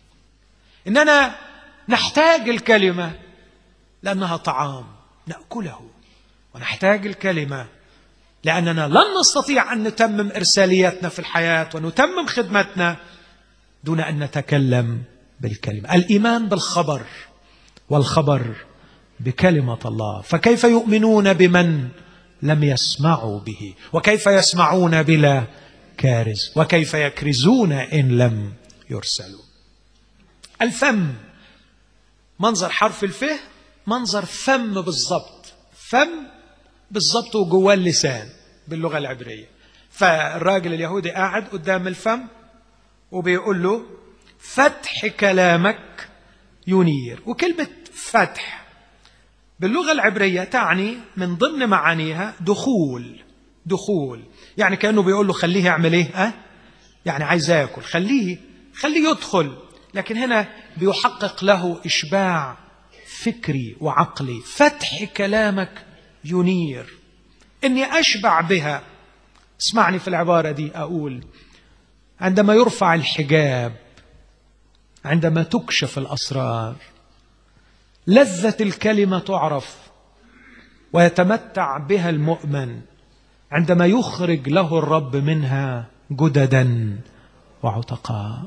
إننا نحتاج الكلمة لأنها طعام نأكله ونحتاج الكلمة لأننا لن نستطيع أن نتمم إرساليتنا في الحياة ونتمم خدمتنا دون أن نتكلم بالكلمة الإيمان بالخبر والخبر بكلمة الله فكيف يؤمنون بمن لم يسمعوا به وكيف يسمعون بلا كارز وكيف يكرزون إن لم يرسلوا الفم منظر حرف الفه منظر فم بالضبط فم بالضبط وجواه اللسان باللغة العبرية فالراجل اليهودي قاعد قدام الفم وبيقول له فتح كلامك ينير وكلمة فتح باللغة العبرية تعني من ضمن معانيها دخول دخول يعني كأنه بيقول له خليه يعمل ايه أه؟ يعني عايز ياكل خليه خليه يدخل لكن هنا بيحقق له إشباع فكري وعقلي فتح كلامك ينير إني أشبع بها اسمعني في العبارة دي أقول عندما يرفع الحجاب عندما تكشف الأسرار لذة الكلمة تعرف ويتمتع بها المؤمن عندما يخرج له الرب منها جددا وعتقاء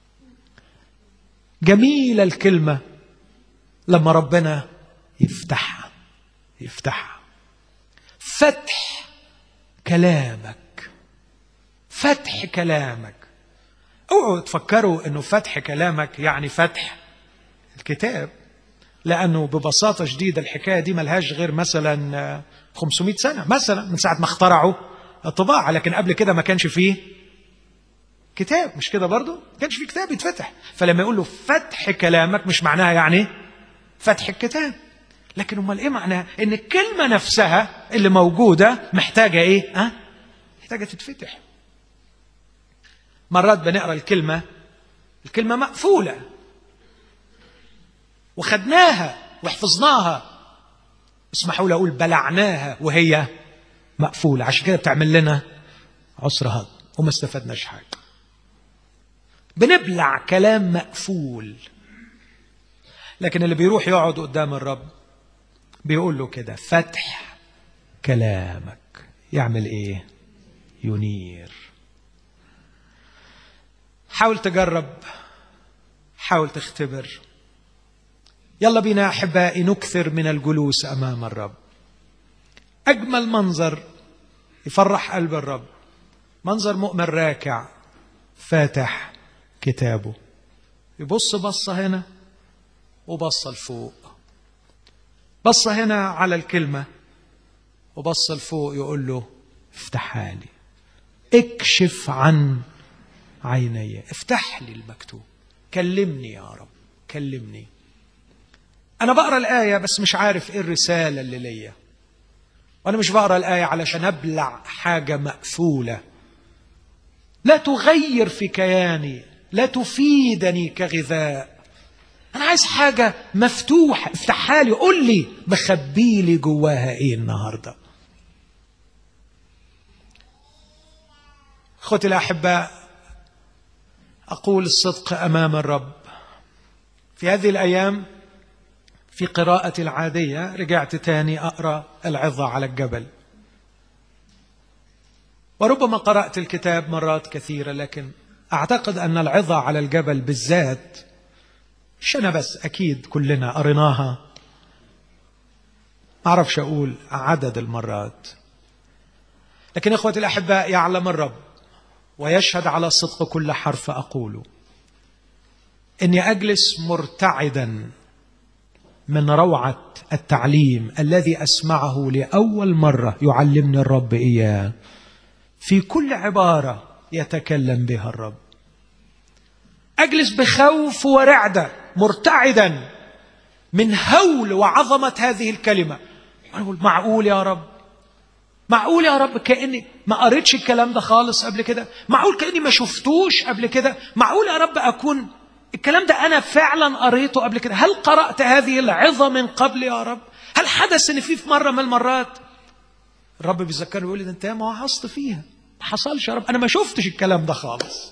جميلة الكلمة لما ربنا يفتحها يفتحها فتح كلامك فتح كلامك اوعوا تفكروا انه فتح كلامك يعني فتح الكتاب لانه ببساطه شديده الحكايه دي ملهاش غير مثلا 500 سنه مثلا من ساعه ما اخترعوا الطباعه لكن قبل كده ما كانش فيه كتاب مش كده برضه ما كانش فيه كتاب يتفتح فلما يقول له فتح كلامك مش معناها يعني فتح الكتاب لكن امال ايه معناها ان الكلمه نفسها اللي موجوده محتاجه ايه ها محتاجه تتفتح مرات بنقرا الكلمه الكلمة مقفولة وخدناها وحفظناها اسمحوا لي أقول بلعناها وهي مقفولة عشان كده بتعمل لنا عسر هضم وما استفدناش حاجة بنبلع كلام مقفول لكن اللي بيروح يقعد قدام الرب بيقول له كده فتح كلامك يعمل ايه ينير حاول تجرب حاول تختبر يلا بينا احبائي نكثر من الجلوس امام الرب اجمل منظر يفرح قلب الرب منظر مؤمن راكع فاتح كتابه يبص بصه هنا وبصه لفوق بصه هنا على الكلمه وبص لفوق يقول له افتحها لي اكشف عن عيني افتح لي المكتوب كلمني يا رب كلمني انا بقرا الايه بس مش عارف ايه الرساله اللي ليا وانا مش بقرا الايه علشان ابلع حاجه مقفوله لا تغير في كياني لا تفيدني كغذاء انا عايز حاجه مفتوحه افتحها لي قول لي مخبي لي جواها ايه النهارده اخوتي الاحباء اقول الصدق امام الرب في هذه الايام في قراءتي العاديه رجعت تاني اقرا العظه على الجبل وربما قرات الكتاب مرات كثيره لكن اعتقد ان العظه على الجبل بالذات مش انا بس اكيد كلنا قريناها ما اعرفش اقول عدد المرات لكن اخوتي الاحباء يعلم الرب ويشهد على صدق كل حرف اقوله اني اجلس مرتعدا من روعه التعليم الذي اسمعه لاول مره يعلمني الرب اياه في كل عباره يتكلم بها الرب اجلس بخوف ورعده مرتعدا من هول وعظمه هذه الكلمه انا اقول معقول يا رب معقول يا رب كاني ما قريتش الكلام ده خالص قبل كده معقول كاني ما شفتوش قبل كده معقول يا رب اكون الكلام ده انا فعلا قريته قبل كده هل قرات هذه العظه من قبل يا رب هل حدث ان في في مره من المرات الرب بيذكرني بيقول لي ده انت ما وعظت فيها ما حصلش يا رب انا ما شفتش الكلام ده خالص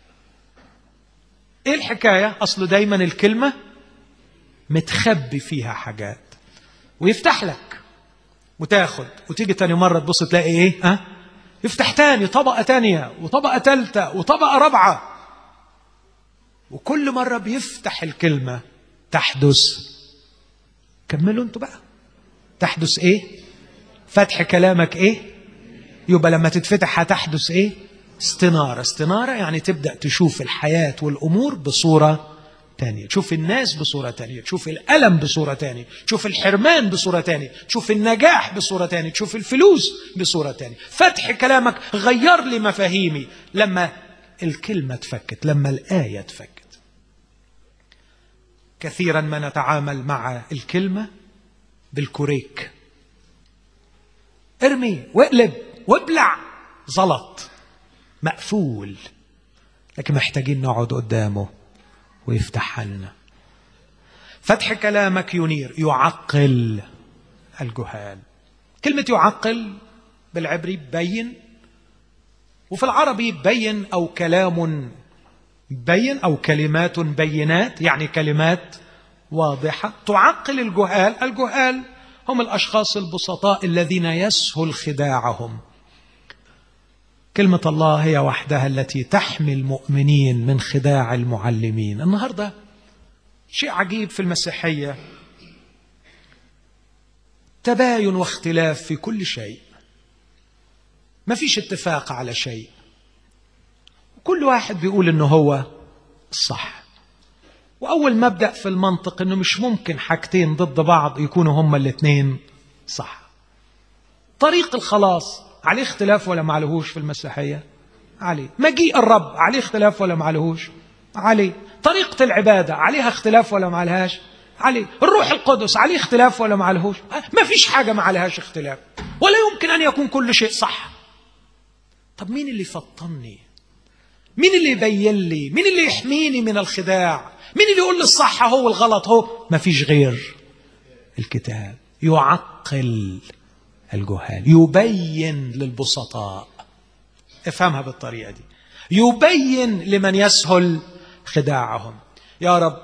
ايه الحكايه اصله دايما الكلمه متخبي فيها حاجات ويفتح لك وتاخد وتيجي تاني مرة تبص تلاقي ايه ها يفتح تاني طبقة تانية وطبقة تالتة وطبقة رابعة وكل مرة بيفتح الكلمة تحدث كملوا انتوا بقى تحدث ايه فتح كلامك ايه يبقى لما تتفتح هتحدث ايه استنارة استنارة يعني تبدأ تشوف الحياة والأمور بصورة تانية تشوف الناس بصورة تانية تشوف الألم بصورة تانية تشوف الحرمان بصورة تانية تشوف النجاح بصورة تانية تشوف الفلوس بصورة تانية فتح كلامك غير لي مفاهيمي لما الكلمة تفكت لما الآية تفكت كثيرا ما نتعامل مع الكلمة بالكوريك ارمي واقلب وابلع زلط مقفول لكن محتاجين نقعد قدامه ويفتحها لنا فتح كلامك ينير يعقل الجهال كلمة يعقل بالعبري بين وفي العربي بين أو كلام بين أو كلمات بينات يعني كلمات واضحة تعقل الجهال الجهال هم الأشخاص البسطاء الذين يسهل خداعهم كلمة الله هي وحدها التي تحمي المؤمنين من خداع المعلمين النهاردة شيء عجيب في المسيحية تباين واختلاف في كل شيء ما فيش اتفاق على شيء كل واحد بيقول انه هو الصح واول مبدا في المنطق انه مش ممكن حاجتين ضد بعض يكونوا هما الاثنين صح طريق الخلاص عليه اختلاف ولا ما عليهوش في المسيحيه عليه مجيء الرب عليه اختلاف ولا ما عليهوش عليه طريقه العباده عليها اختلاف ولا ما عليهاش عليه الروح القدس عليه اختلاف ولا ما عليهوش ما فيش حاجه ما عليهاش اختلاف ولا يمكن ان يكون كل شيء صح طب مين اللي فطني مين اللي يبين لي مين اللي يحميني من الخداع مين اللي يقول لي الصح هو والغلط هو مفيش غير الكتاب يعقل الجهال يبين للبسطاء افهمها بالطريقة دي يبين لمن يسهل خداعهم يا رب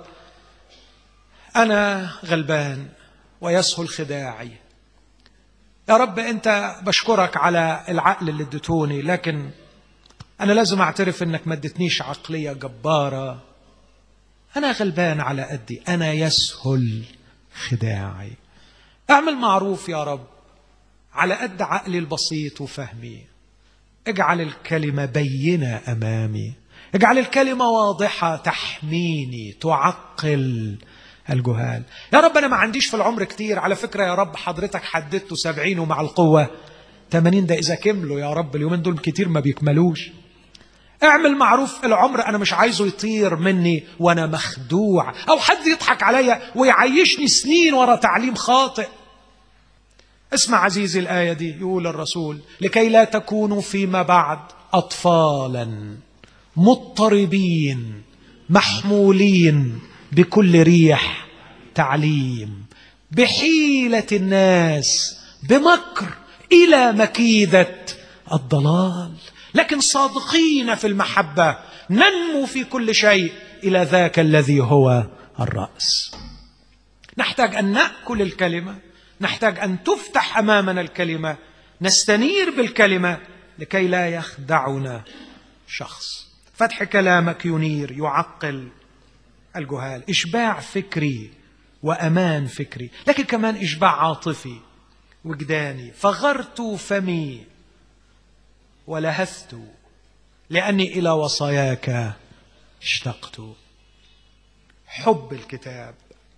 أنا غلبان ويسهل خداعي يا رب أنت بشكرك على العقل اللي اديتوني لكن أنا لازم أعترف أنك ما اديتنيش عقلية جبارة أنا غلبان على قدي أنا يسهل خداعي اعمل معروف يا رب على قد عقلي البسيط وفهمي اجعل الكلمة بينة أمامي اجعل الكلمة واضحة تحميني تعقل الجهال يا رب أنا ما عنديش في العمر كتير على فكرة يا رب حضرتك حددته سبعين ومع القوة 80 ده إذا كملوا يا رب اليومين دول كتير ما بيكملوش اعمل معروف العمر انا مش عايزه يطير مني وانا مخدوع او حد يضحك عليا ويعيشني سنين ورا تعليم خاطئ اسمع عزيزي الايه دي يقول الرسول لكي لا تكونوا فيما بعد اطفالا مضطربين محمولين بكل ريح تعليم بحيله الناس بمكر الى مكيده الضلال لكن صادقين في المحبة ننمو في كل شيء إلى ذاك الذي هو الرأس نحتاج أن نأكل الكلمة نحتاج أن تفتح أمامنا الكلمة نستنير بالكلمة لكي لا يخدعنا شخص فتح كلامك ينير يعقل الجهال إشباع فكري وأمان فكري لكن كمان إشباع عاطفي وجداني فغرت فمي ولهثت لاني الى وصاياك اشتقت حب الكتاب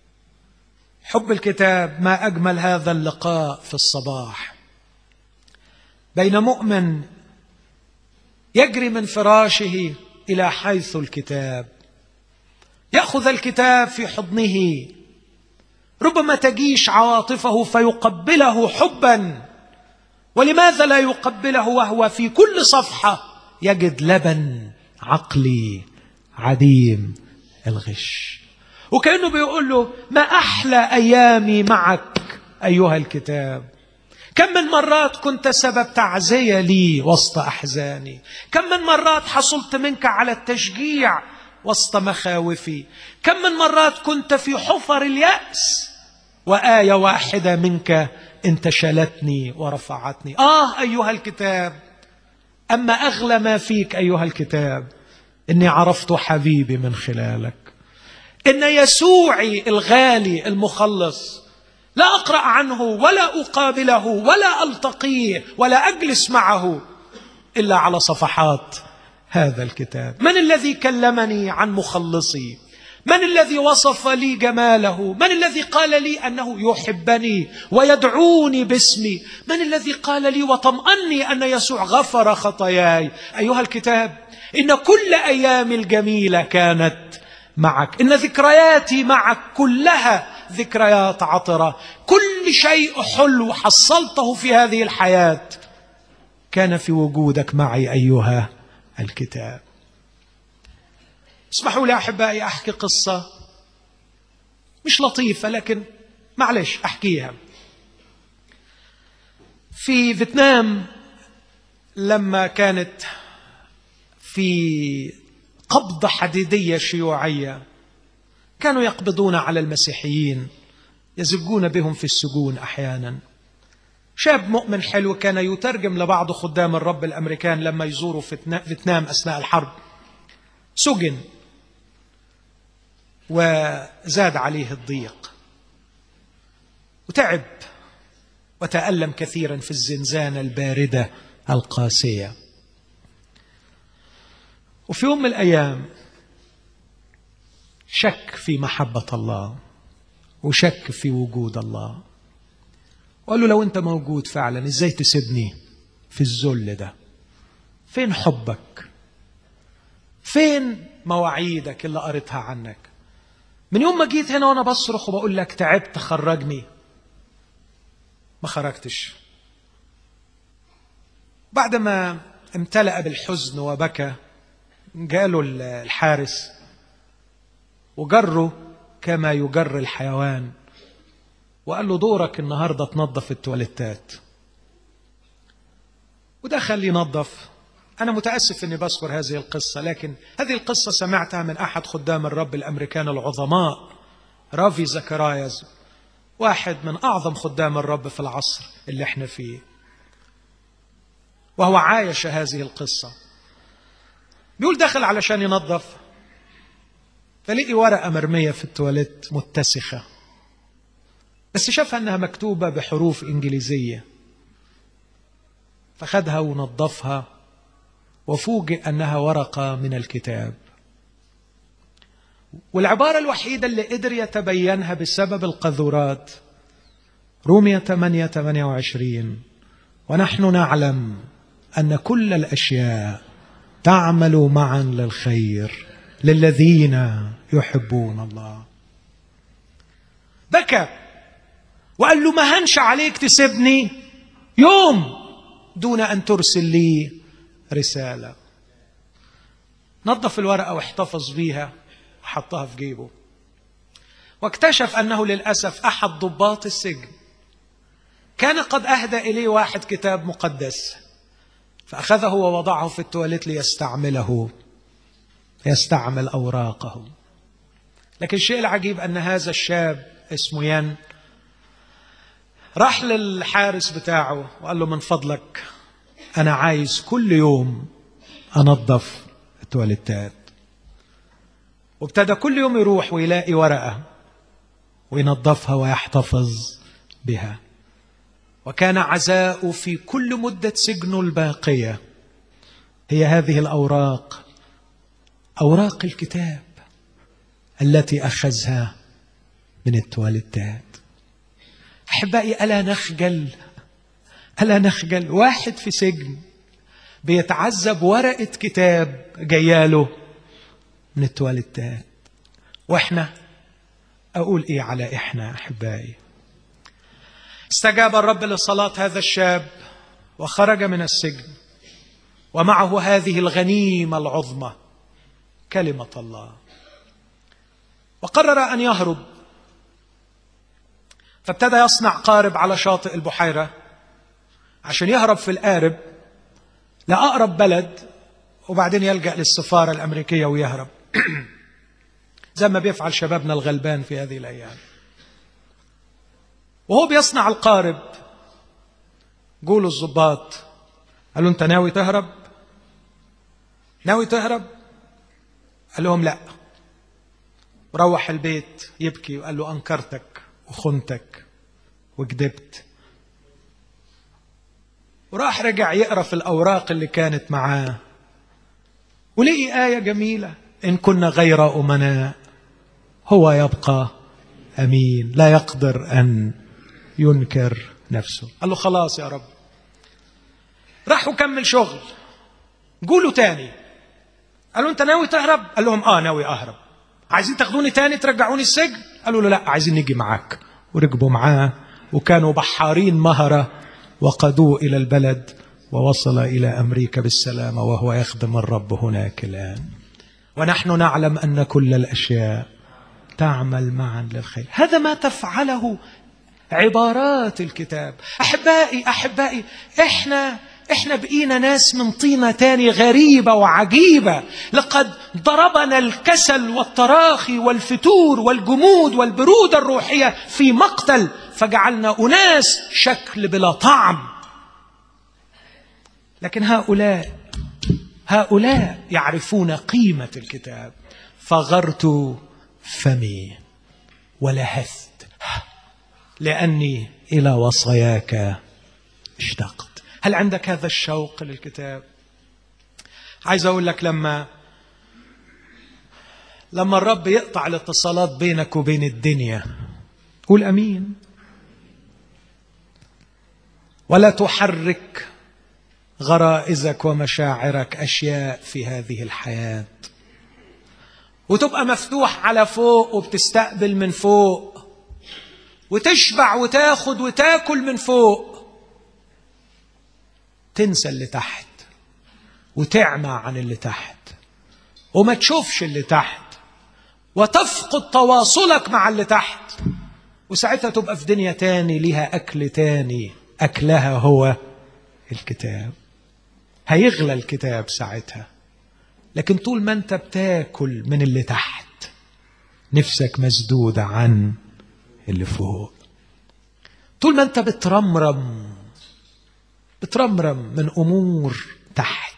حب الكتاب ما اجمل هذا اللقاء في الصباح بين مؤمن يجري من فراشه الى حيث الكتاب ياخذ الكتاب في حضنه ربما تجيش عواطفه فيقبله حبا ولماذا لا يقبله وهو في كل صفحة يجد لبن عقلي عديم الغش وكأنه بيقول له ما أحلى أيامي معك أيها الكتاب كم من مرات كنت سبب تعزية لي وسط أحزاني كم من مرات حصلت منك على التشجيع وسط مخاوفي كم من مرات كنت في حفر اليأس وآية واحدة منك انتشلتني ورفعتني آه أيها الكتاب أما أغلى ما فيك أيها الكتاب إني عرفت حبيبي من خلالك إن يسوعي الغالي المخلص لا أقرأ عنه ولا أقابله ولا ألتقيه ولا أجلس معه إلا على صفحات هذا الكتاب من الذي كلمني عن مخلصي من الذي وصف لي جماله من الذي قال لي انه يحبني ويدعوني باسمي من الذي قال لي وطمأني ان يسوع غفر خطاياي ايها الكتاب ان كل ايامي الجميله كانت معك ان ذكرياتي معك كلها ذكريات عطره كل شيء حلو حصلته في هذه الحياه كان في وجودك معي ايها الكتاب اسمحوا لي احبائي احكي قصه مش لطيفه لكن معلش احكيها في فيتنام لما كانت في قبضه حديديه شيوعيه كانوا يقبضون على المسيحيين يزجون بهم في السجون احيانا شاب مؤمن حلو كان يترجم لبعض خدام الرب الامريكان لما يزوروا فيتنام اثناء الحرب سجن وزاد عليه الضيق وتعب وتألم كثيرا في الزنزانة الباردة القاسية وفي يوم من الأيام شك في محبة الله وشك في وجود الله وقال له لو أنت موجود فعلا إزاي تسيبني في الذل ده فين حبك فين مواعيدك اللي قريتها عنك من يوم ما جيت هنا وانا بصرخ وبقول لك تعبت خرجني ما خرجتش بعد ما امتلأ بالحزن وبكى جاله الحارس وجره كما يجر الحيوان وقال له دورك النهاردة تنظف التواليتات ودخل ينظف أنا متأسف أني بذكر هذه القصة لكن هذه القصة سمعتها من أحد خدام الرب الأمريكان العظماء رافي زكرايز واحد من أعظم خدام الرب في العصر اللي احنا فيه وهو عايش هذه القصة بيقول دخل علشان ينظف فلقي ورقة مرمية في التواليت متسخة بس شافها انها مكتوبة بحروف انجليزية فخدها ونظفها وفوجئ انها ورقة من الكتاب والعبارة الوحيدة اللي قدر يتبينها بسبب القذورات رومية 8 28 ونحن نعلم أن كل الأشياء تعمل معا للخير للذين يحبون الله بكى وقال له ما هنش عليك تسيبني يوم دون أن ترسل لي رسالة نظف الورقة واحتفظ بيها وحطها في جيبه واكتشف أنه للأسف أحد ضباط السجن كان قد أهدى إليه واحد كتاب مقدس فأخذه ووضعه في التواليت ليستعمله يستعمل أوراقه لكن الشيء العجيب أن هذا الشاب اسمه ين راح للحارس بتاعه وقال له من فضلك أنا عايز كل يوم أنظف التواليتات وابتدى كل يوم يروح ويلاقي ورقة وينظفها ويحتفظ بها وكان عزاؤه في كل مدة سجنه الباقية هي هذه الأوراق أوراق الكتاب التي أخذها من التواليتات أحبائي ألا نخجل ألا نخجل واحد في سجن بيتعذب ورقة كتاب جياله من التواليتات واحنا اقول ايه على احنا احبائي استجاب الرب لصلاه هذا الشاب وخرج من السجن ومعه هذه الغنيمه العظمى كلمه الله وقرر ان يهرب فابتدى يصنع قارب على شاطئ البحيره عشان يهرب في القارب لاقرب بلد وبعدين يلجا للسفاره الامريكيه ويهرب زي ما بيفعل شبابنا الغلبان في هذه الأيام وهو بيصنع القارب قولوا الضباط قالوا انت ناوي تهرب ناوي تهرب قال لهم لا وروح البيت يبكي وقال له انكرتك وخنتك وكذبت وراح رجع يقرا في الاوراق اللي كانت معاه ولقي ايه جميله إن كنا غير أمناء هو يبقى أمين لا يقدر أن ينكر نفسه قال له خلاص يا رب راح وكمل شغل قولوا تاني قالوا انت ناوي تهرب قال لهم اه ناوي اهرب عايزين تاخدوني تاني ترجعوني السجن قالوا له لا عايزين نيجي معاك وركبوا معاه وكانوا بحارين مهرة وقدوه إلى البلد ووصل إلى أمريكا بالسلامة وهو يخدم الرب هناك الآن ونحن نعلم ان كل الاشياء تعمل معا للخير هذا ما تفعله عبارات الكتاب احبائي احبائي احنا احنا بقينا ناس من طينه تاني غريبه وعجيبه لقد ضربنا الكسل والتراخي والفتور والجمود والبروده الروحيه في مقتل فجعلنا اناس شكل بلا طعم لكن هؤلاء هؤلاء يعرفون قيمة الكتاب فغرت فمي ولهثت لأني إلى وصاياك اشتقت هل عندك هذا الشوق للكتاب عايز أقول لك لما لما الرب يقطع الاتصالات بينك وبين الدنيا قول امين ولا تحرك غرائزك ومشاعرك اشياء في هذه الحياه وتبقى مفتوح على فوق وبتستقبل من فوق وتشبع وتاخد وتاكل من فوق تنسى اللي تحت وتعمى عن اللي تحت وما تشوفش اللي تحت وتفقد تواصلك مع اللي تحت وساعتها تبقى في دنيا تاني ليها أكل تاني أكلها هو الكتاب هيغلى الكتاب ساعتها لكن طول ما انت بتاكل من اللي تحت نفسك مسدودة عن اللي فوق طول ما انت بترمرم بترمرم من امور تحت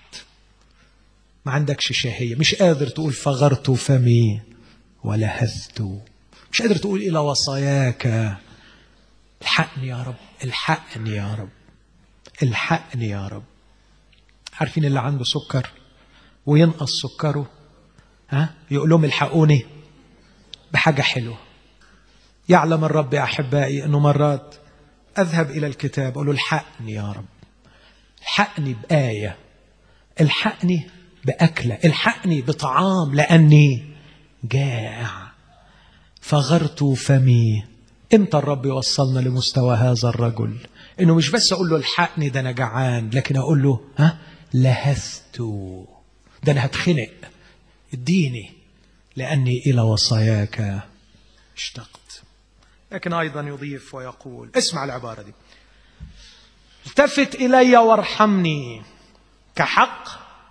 ما عندكش شهية مش قادر تقول فغرت فمي ولهثت مش قادر تقول إلى وصاياك الحقني يا رب الحقني يا رب الحقني يا رب عارفين اللي عنده سكر وينقص سكره ها يقول لهم الحقوني بحاجة حلوة يعلم الرب يا أحبائي أنه مرات أذهب إلى الكتاب أقول له الحقني يا رب الحقني بآية الحقني بأكلة الحقني بطعام لأني جائع فغرت فمي امتى الرب يوصلنا لمستوى هذا الرجل انه مش بس اقول له الحقني ده انا جعان لكن اقول له ها لهثت ده انا هتخنق اديني لاني الى وصاياك اشتقت لكن ايضا يضيف ويقول اسمع العباره دي التفت الي وارحمني كحق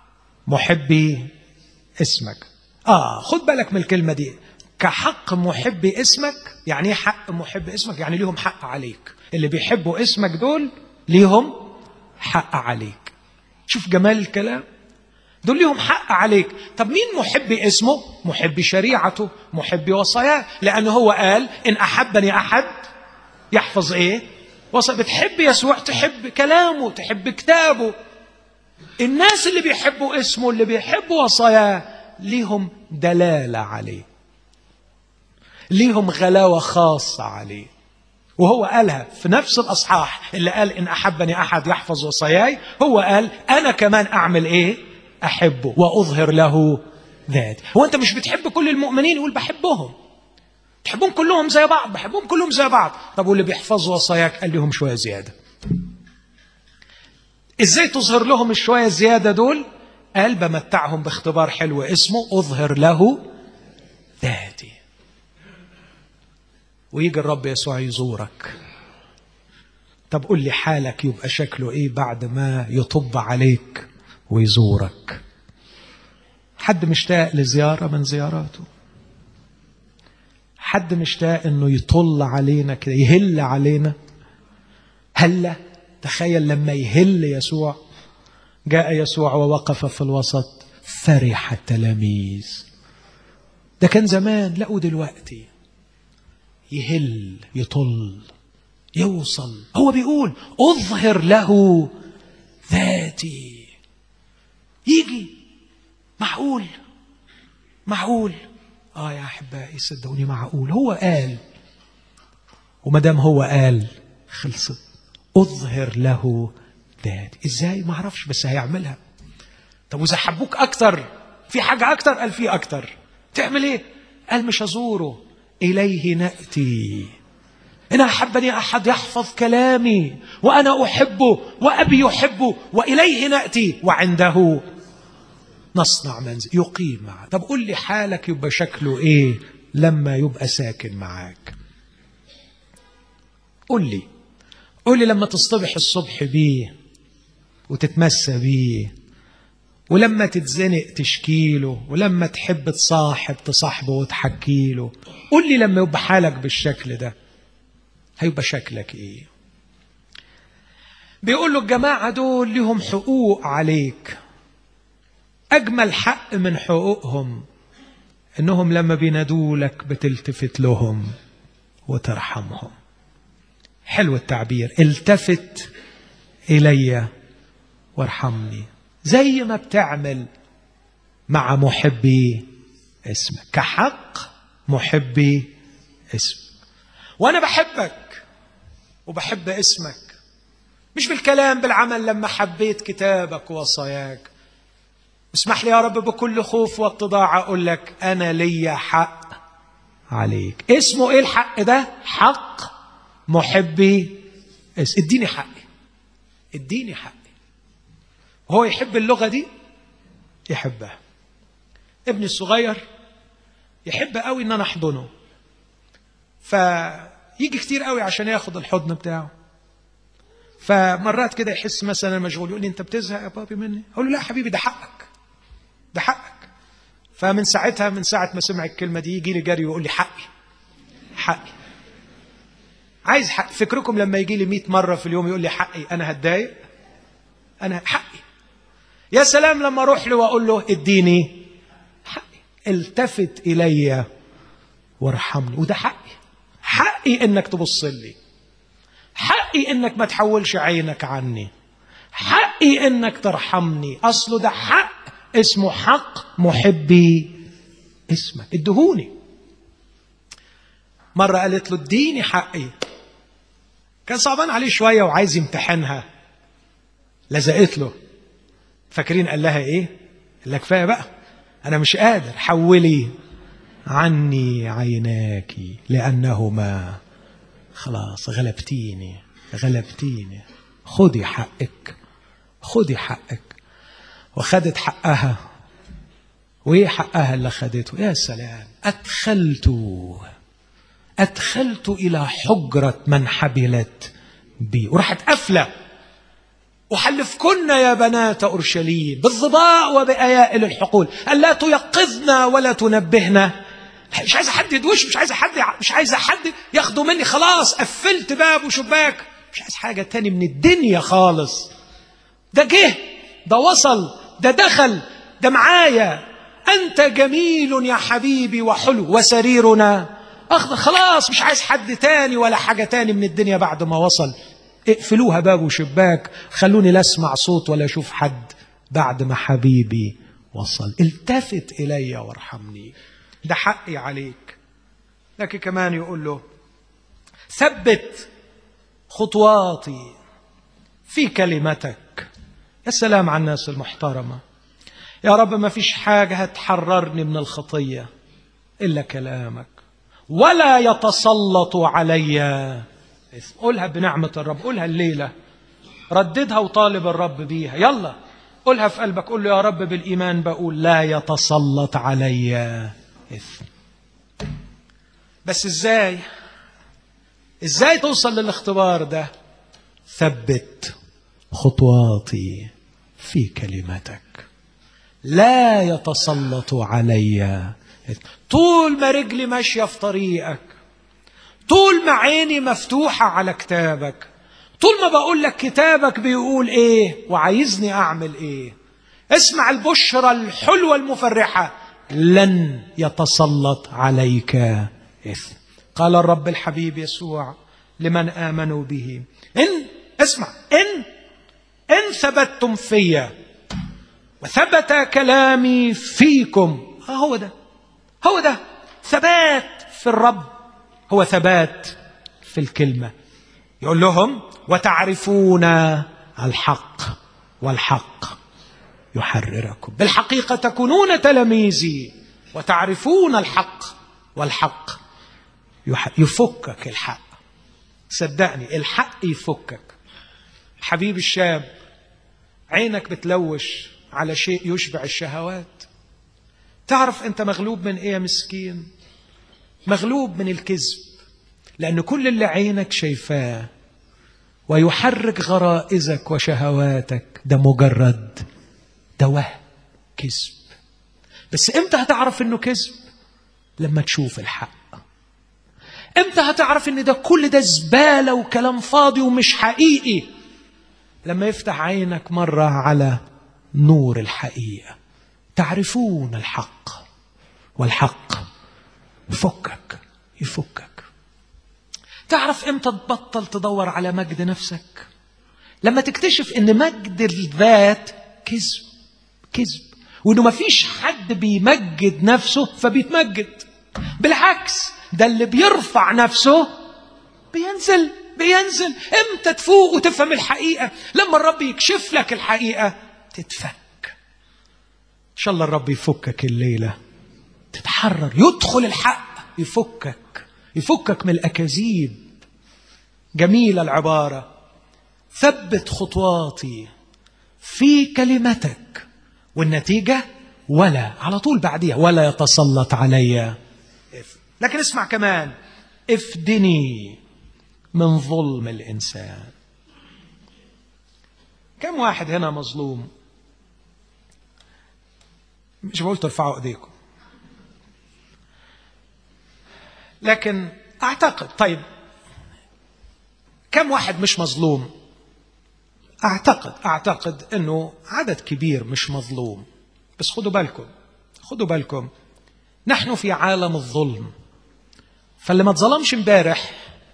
محبي اسمك اه خد بالك من الكلمه دي كحق محب اسمك يعني ايه حق محب اسمك يعني ليهم حق عليك اللي بيحبوا اسمك دول ليهم حق عليك شوف جمال الكلام دول ليهم حق عليك طب مين محب اسمه محب شريعته محب وصاياه لأنه هو قال إن أحبني أحد يحفظ إيه وصى بتحب يسوع تحب كلامه تحب كتابه الناس اللي بيحبوا اسمه اللي بيحبوا وصاياه ليهم دلالة عليه ليهم غلاوة خاصة عليه وهو قالها في نفس الأصحاح اللي قال إن أحبني أحد يحفظ وصاياي هو قال أنا كمان أعمل إيه أحبه وأظهر له ذاتي هو أنت مش بتحب كل المؤمنين يقول بحبهم تحبهم كلهم زي بعض بحبهم كلهم زي بعض طب واللي بيحفظوا وصاياك قال لهم شوية زيادة ازاي تظهر لهم الشوية الزيادة دول قال بمتعهم باختبار حلو اسمه أظهر له ذاتي ويجي الرب يسوع يزورك طب قول لي حالك يبقى شكله ايه بعد ما يطب عليك ويزورك حد مشتاق لزيارة من زياراته حد مشتاق انه يطل علينا كده يهل علينا هلا تخيل لما يهل يسوع جاء يسوع ووقف في الوسط فرح التلاميذ ده كان زمان لقوا دلوقتي يهل يطل يوصل هو بيقول اظهر له ذاتي يجي معقول معقول اه يا احبائي صدقوني معقول هو قال وما دام هو قال خلصت اظهر له ذاتي ازاي ما اعرفش بس هيعملها طب واذا حبوك اكتر في حاجه اكتر قال في اكتر تعمل ايه قال مش ازوره اليه ناتي إن أحبني أحد يحفظ كلامي وأنا أحبه وأبي يحبه وإليه نأتي وعنده نصنع منزل يقيم معه طب قول لي حالك يبقى شكله إيه لما يبقى ساكن معاك قول لي قول لي لما تصطبح الصبح بيه وتتمسى بيه ولما تتزنق تشكيله ولما تحب تصاحب تصاحبه وتحكيله قول لي لما يبقى حالك بالشكل ده هيبقى شكلك ايه بيقول له الجماعة دول لهم حقوق عليك أجمل حق من حقوقهم إنهم لما بينادولك بتلتفت لهم وترحمهم حلو التعبير التفت إلي وارحمني زي ما بتعمل مع محبي اسمك كحق محبي اسمك وانا بحبك وبحب اسمك مش بالكلام بالعمل لما حبيت كتابك ووصاياك اسمح لي يا رب بكل خوف واتضاع اقول لك انا ليا حق عليك اسمه ايه الحق ده حق محبي اسم. اديني حقي اديني حقي هو يحب اللغه دي يحبها ابني الصغير يحب قوي ان انا احضنه فيجي كتير قوي عشان ياخد الحضن بتاعه فمرات كده يحس مثلا مشغول يقول لي انت بتزهق يا بابي مني اقول له لا حبيبي ده حقك ده حقك فمن ساعتها من ساعه ما سمع الكلمه دي يجي لي جري ويقول لي حقي حقي عايز حق فكركم لما يجي لي 100 مره في اليوم يقول لي حقي انا هتضايق انا حقي يا سلام لما اروح له واقول له اديني حقي التفت الي وارحمني وده حقي حقي انك تبص لي حقي انك ما تحولش عينك عني حقي انك ترحمني اصله ده حق اسمه حق محبي اسمك ادهوني مرة قالت له اديني حقي كان صعبان عليه شوية وعايز يمتحنها لزقت له فاكرين قال لها ايه قال لها كفايه بقى انا مش قادر حولي عني عيناك لانهما خلاص غلبتيني غلبتيني خدي حقك خدي حقك وخدت حقها وايه حقها اللي خدته يا سلام ادخلت ادخلت الى حجره من حبلت بي وراحت قافله أحلفكن يا بنات أورشليم بالظباء وبأيائل الحقول ألا تيقظنا ولا تنبهنا مش عايز حد يدوش مش عايز حد مش عايز حد ياخده مني خلاص قفلت باب وشباك مش عايز حاجة تاني من الدنيا خالص ده جه ده وصل ده دخل ده معايا أنت جميل يا حبيبي وحلو وسريرنا أخضر خلاص مش عايز حد تاني ولا حاجة تاني من الدنيا بعد ما وصل اقفلوها باب وشباك خلوني لا اسمع صوت ولا اشوف حد بعد ما حبيبي وصل التفت الي وارحمني ده حقي عليك لكن كمان يقول له ثبت خطواتي في كلمتك يا سلام على الناس المحترمة يا رب ما فيش حاجة هتحررني من الخطية إلا كلامك ولا يتسلط علي اسم قولها بنعمة الرب قولها الليلة رددها وطالب الرب بيها يلا قولها في قلبك قول له يا رب بالإيمان بقول لا يتسلط علي إثم بس إزاي إزاي توصل للاختبار ده ثبت خطواتي في كلمتك لا يتسلط علي طول ما رجلي ماشية في طريقك طول ما عيني مفتوحة على كتابك طول ما بقول لك كتابك بيقول ايه وعايزني اعمل ايه اسمع البشرى الحلوة المفرحة لن يتسلط عليك إثم قال الرب الحبيب يسوع لمن آمنوا به إن اسمع إن إن ثبتتم فيا وثبت كلامي فيكم هو ده هو ده ثبات في الرب هو ثبات في الكلمة يقول لهم وتعرفون الحق والحق يحرركم بالحقيقة تكونون تلاميذي وتعرفون الحق والحق يفكك الحق صدقني الحق يفكك حبيب الشاب عينك بتلوش على شيء يشبع الشهوات تعرف انت مغلوب من ايه يا مسكين مغلوب من الكذب لأن كل اللي عينك شايفاه ويحرك غرائزك وشهواتك ده مجرد ده وهم كذب بس امتى هتعرف انه كذب لما تشوف الحق امتى هتعرف ان ده كل ده زباله وكلام فاضي ومش حقيقي لما يفتح عينك مره على نور الحقيقه تعرفون الحق والحق يفكك يفكك تعرف امتى تبطل تدور على مجد نفسك لما تكتشف ان مجد الذات كذب كذب وانه ما فيش حد بيمجد نفسه فبيتمجد بالعكس ده اللي بيرفع نفسه بينزل بينزل امتى تفوق وتفهم الحقيقة لما الرب يكشف لك الحقيقة تتفك ان شاء الله الرب يفكك الليله تتحرر يدخل الحق يفكك يفكك من الأكاذيب جميلة العبارة ثبت خطواتي في كلمتك والنتيجة ولا على طول بعديها ولا يتسلط علي إثم لكن اسمع كمان افدني من ظلم الإنسان كم واحد هنا مظلوم مش بقول ترفعوا ايديكم لكن اعتقد طيب كم واحد مش مظلوم اعتقد اعتقد انه عدد كبير مش مظلوم بس خدوا بالكم خدوا بالكم نحن في عالم الظلم فاللي ما اتظلمش امبارح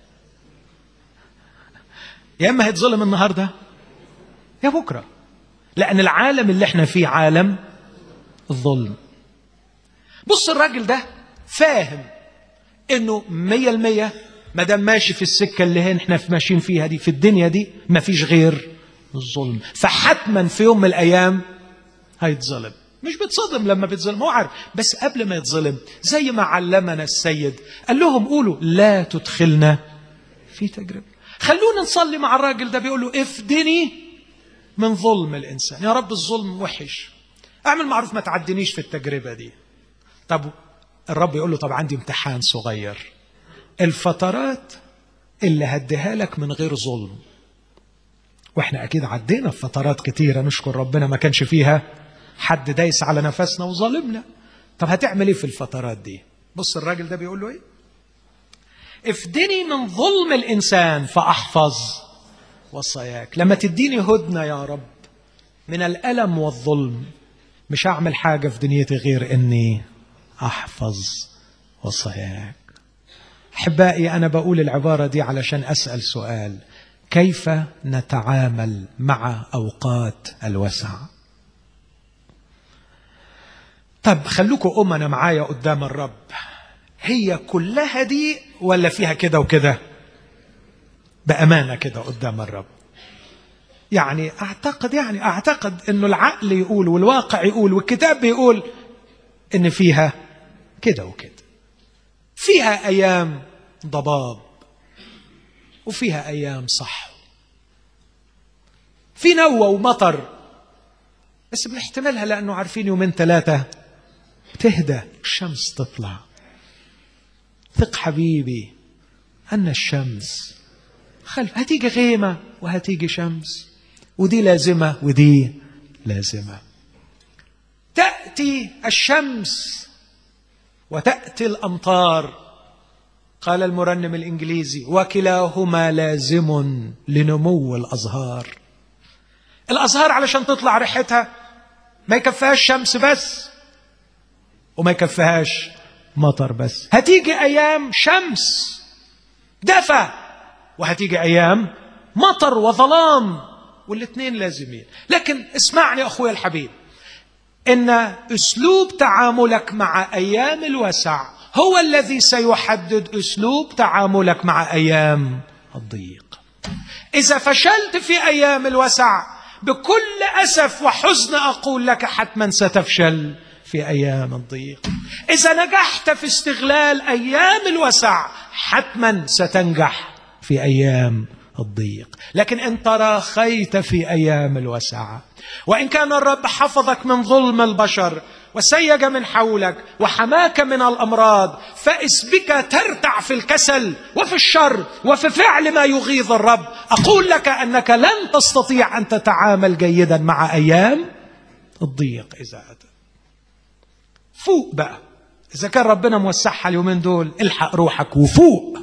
يا اما هيتظلم النهارده يا بكره لان العالم اللي احنا فيه عالم الظلم بص الراجل ده فاهم انه مية المية ما دام ماشي في السكة اللي احنا ماشيين فيها دي في الدنيا دي ما فيش غير الظلم فحتما في يوم من الايام هيتظلم مش بيتصدم لما بيتظلم هو عارف بس قبل ما يتظلم زي ما علمنا السيد قال لهم قولوا لا تدخلنا في تجربة خلونا نصلي مع الراجل ده بيقول له افدني من ظلم الإنسان يا رب الظلم وحش اعمل معروف ما تعدنيش في التجربة دي طب الرب يقول له طب عندي امتحان صغير الفترات اللي هديها لك من غير ظلم واحنا اكيد عدينا في فترات كتيرة نشكر ربنا ما كانش فيها حد دايس على نفسنا وظالمنا طب هتعمل ايه في الفترات دي بص الراجل ده بيقول له ايه افدني من ظلم الانسان فاحفظ وصاياك لما تديني هدنه يا رب من الالم والظلم مش هعمل حاجه في دنيتي غير اني احفظ وصاياك احبائي انا بقول العباره دي علشان اسال سؤال كيف نتعامل مع اوقات الوسع طب خلوكم أمنا معايا قدام الرب هي كلها دي ولا فيها كده وكده بأمانة كده قدام الرب يعني أعتقد يعني أعتقد أنه العقل يقول والواقع يقول والكتاب بيقول أن فيها كده وكده فيها أيام ضباب وفيها أيام صح في نوى ومطر بس بنحتملها لأنه عارفين يومين ثلاثة تهدى الشمس تطلع ثق حبيبي أن الشمس خلف هتيجي غيمة وهتيجي شمس ودي لازمة ودي لازمة تأتي الشمس وتأتي الأمطار قال المرنم الإنجليزي وكلاهما لازم لنمو الأزهار الأزهار علشان تطلع ريحتها ما يكفيهاش شمس بس وما يكفيهاش مطر بس هتيجي ايام شمس دفى وهتيجي ايام مطر وظلام والاثنين لازمين لكن اسمعني اخويا الحبيب ان اسلوب تعاملك مع ايام الوسع هو الذي سيحدد اسلوب تعاملك مع ايام الضيق اذا فشلت في ايام الوسع بكل اسف وحزن اقول لك حتما ستفشل في ايام الضيق اذا نجحت في استغلال ايام الوسع حتما ستنجح في ايام الضيق لكن ان تراخيت في ايام الوسع وان كان الرب حفظك من ظلم البشر وسيج من حولك وحماك من الامراض فاس بك ترتع في الكسل وفي الشر وفي فعل ما يغيظ الرب اقول لك انك لن تستطيع ان تتعامل جيدا مع ايام الضيق اذا اتى فوق بقى إذا كان ربنا موسعها اليومين دول الحق روحك وفوق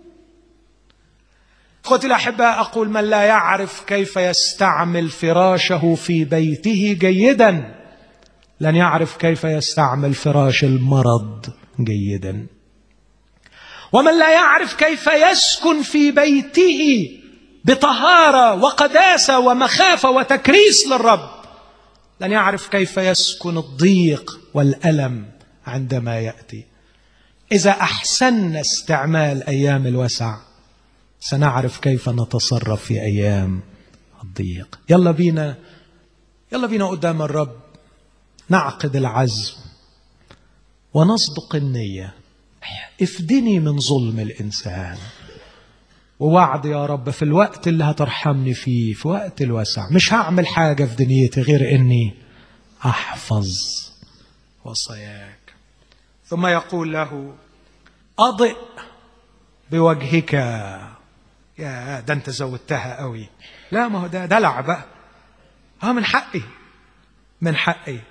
اخوتي الاحباء اقول من لا يعرف كيف يستعمل فراشه في بيته جيدا لن يعرف كيف يستعمل فراش المرض جيدا ومن لا يعرف كيف يسكن في بيته بطهاره وقداسه ومخافه وتكريس للرب لن يعرف كيف يسكن الضيق والالم عندما ياتي اذا احسنا استعمال ايام الوسع سنعرف كيف نتصرف في ايام الضيق يلا بينا يلا بينا قدام الرب نعقد العزم ونصدق النيه افدني من ظلم الانسان ووعد يا رب في الوقت اللي هترحمني فيه في وقت الوسع مش هعمل حاجة في دنيتي غير إني أحفظ وصاياك ثم يقول له أضئ بوجهك يا ده انت زودتها قوي لا ما هو ده دلع بقى اه من حقي من حقي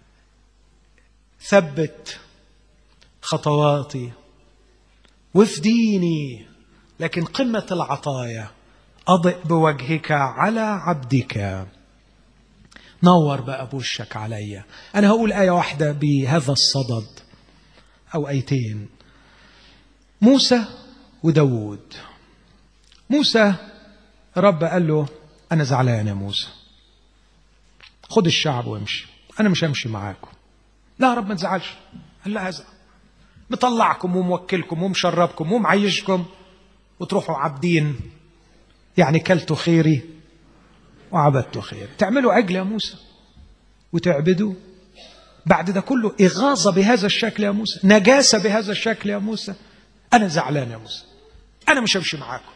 ثبت خطواتي وافديني لكن قمة العطايا أضئ بوجهك على عبدك نور بقى بوشك عليا أنا هقول آية واحدة بهذا الصدد أو آيتين موسى وداود موسى رب قال له أنا زعلان يا موسى خد الشعب وامشي أنا مش همشي معاكم لا رب ما تزعلش قال لا أزعل مطلعكم وموكلكم ومشربكم ومعيشكم وتروحوا عابدين يعني كلتوا خيري وعبدتوا خيري تعملوا عجل يا موسى وتعبدوا بعد ده كله إغاظة بهذا الشكل يا موسى نجاسة بهذا الشكل يا موسى أنا زعلان يا موسى أنا مش همشي معاكم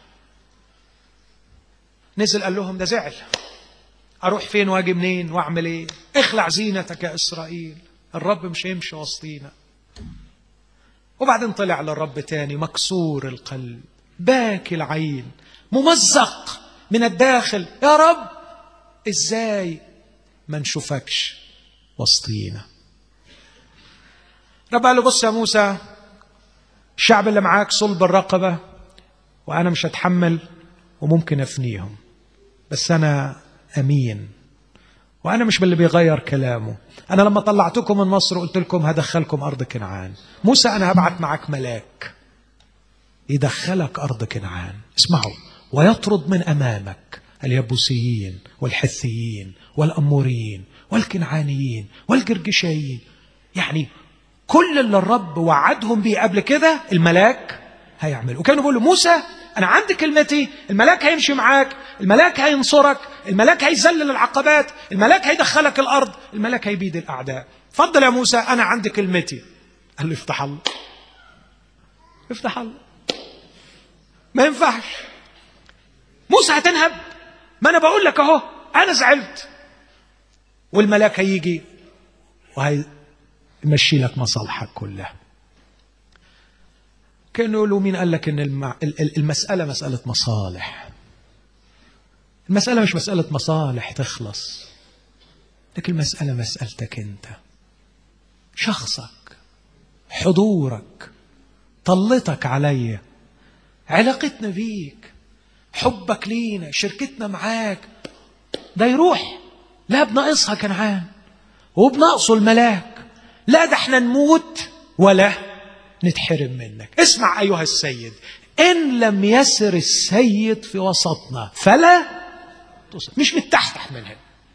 نزل قال لهم ده زعل أروح فين وأجي منين وأعمل إيه اخلع زينتك يا إسرائيل الرب مش هيمشي وسطينا وبعدين طلع للرب تاني مكسور القلب باكي العين ممزق من الداخل يا رب ازاي ما نشوفكش وسطينا رب قال له بص يا موسى الشعب اللي معاك صلب الرقبة وأنا مش هتحمل وممكن أفنيهم بس أنا أمين وأنا مش باللي بيغير كلامه أنا لما طلعتكم من مصر قلت لكم هدخلكم أرض كنعان موسى أنا هبعت معاك ملاك يدخلك أرض كنعان اسمعوا ويطرد من أمامك اليبوسيين والحثيين والأموريين والكنعانيين والجرجشيين يعني كل اللي الرب وعدهم بيه قبل كده الملاك هيعمل وكانوا بيقولوا موسى أنا عندي كلمتي الملاك هيمشي معاك الملاك هينصرك الملاك هيذلل العقبات الملاك هيدخلك الأرض الملاك هيبيد الأعداء اتفضل يا موسى أنا عندي كلمتي قال له افتح الله افتح الله ما ينفعش موسى هتنهب ما انا بقول لك اهو انا زعلت والملاك هيجي وهيمشي لك مصالحك كلها كانوا يقولوا مين قال لك ان المع... المساله مساله مصالح المساله مش مساله مصالح تخلص لكن المساله مسالتك انت شخصك حضورك طلتك عليا علاقتنا بيك حبك لينا شركتنا معاك ده يروح لا بناقصها كنعان وبناقصه الملاك لا ده احنا نموت ولا نتحرم منك اسمع ايها السيد ان لم يسر السيد في وسطنا فلا تصل مش متحتح من هنا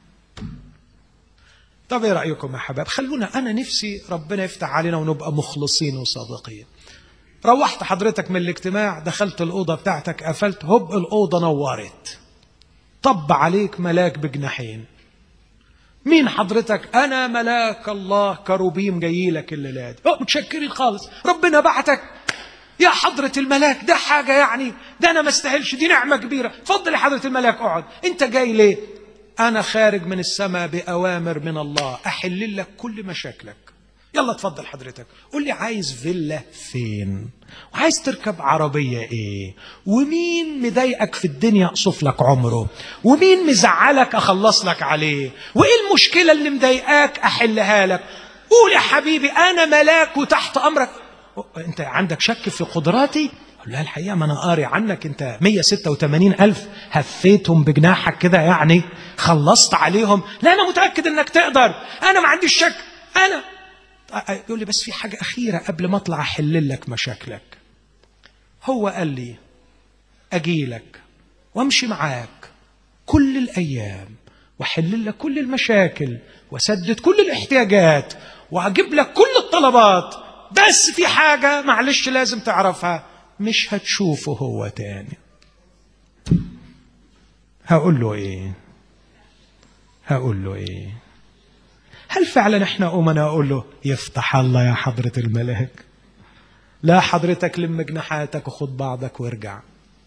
طب ايه رايكم يا حباب خلونا انا نفسي ربنا يفتح علينا ونبقى مخلصين وصادقين روحت حضرتك من الاجتماع دخلت الأوضة بتاعتك قفلت هوب الأوضة نورت طب عليك ملاك بجناحين مين حضرتك أنا ملاك الله كروبيم جاي لك الليلة دي متشكرين خالص ربنا بعتك يا حضرة الملاك ده حاجة يعني ده أنا ما استاهلش دي نعمة كبيرة اتفضل يا حضرة الملاك اقعد أنت جاي ليه أنا خارج من السماء بأوامر من الله أحل لك كل مشاكلك يلا اتفضل حضرتك قول لي عايز فيلا فين وعايز تركب عربية ايه ومين مضايقك في الدنيا اقصف لك عمره ومين مزعلك اخلص لك عليه وايه المشكلة اللي مضايقاك احلها لك قول يا حبيبي انا ملاك وتحت امرك انت عندك شك في قدراتي لا الحقيقة ما أنا قاري عنك أنت 186 ألف هفيتهم بجناحك كده يعني خلصت عليهم لا أنا متأكد أنك تقدر أنا ما عنديش شك أنا يقول لي بس في حاجة أخيرة قبل ما أطلع أحل لك مشاكلك هو قال لي أجي لك وأمشي معاك كل الأيام وأحل لك كل المشاكل وأسدد كل الاحتياجات وأجيب لك كل الطلبات بس في حاجة معلش لازم تعرفها مش هتشوفه هو تاني هقول له ايه هقول له ايه هل فعلا احنا امنا اقول له يفتح الله يا حضرة الملاك لا حضرتك لم جناحاتك وخد بعضك وارجع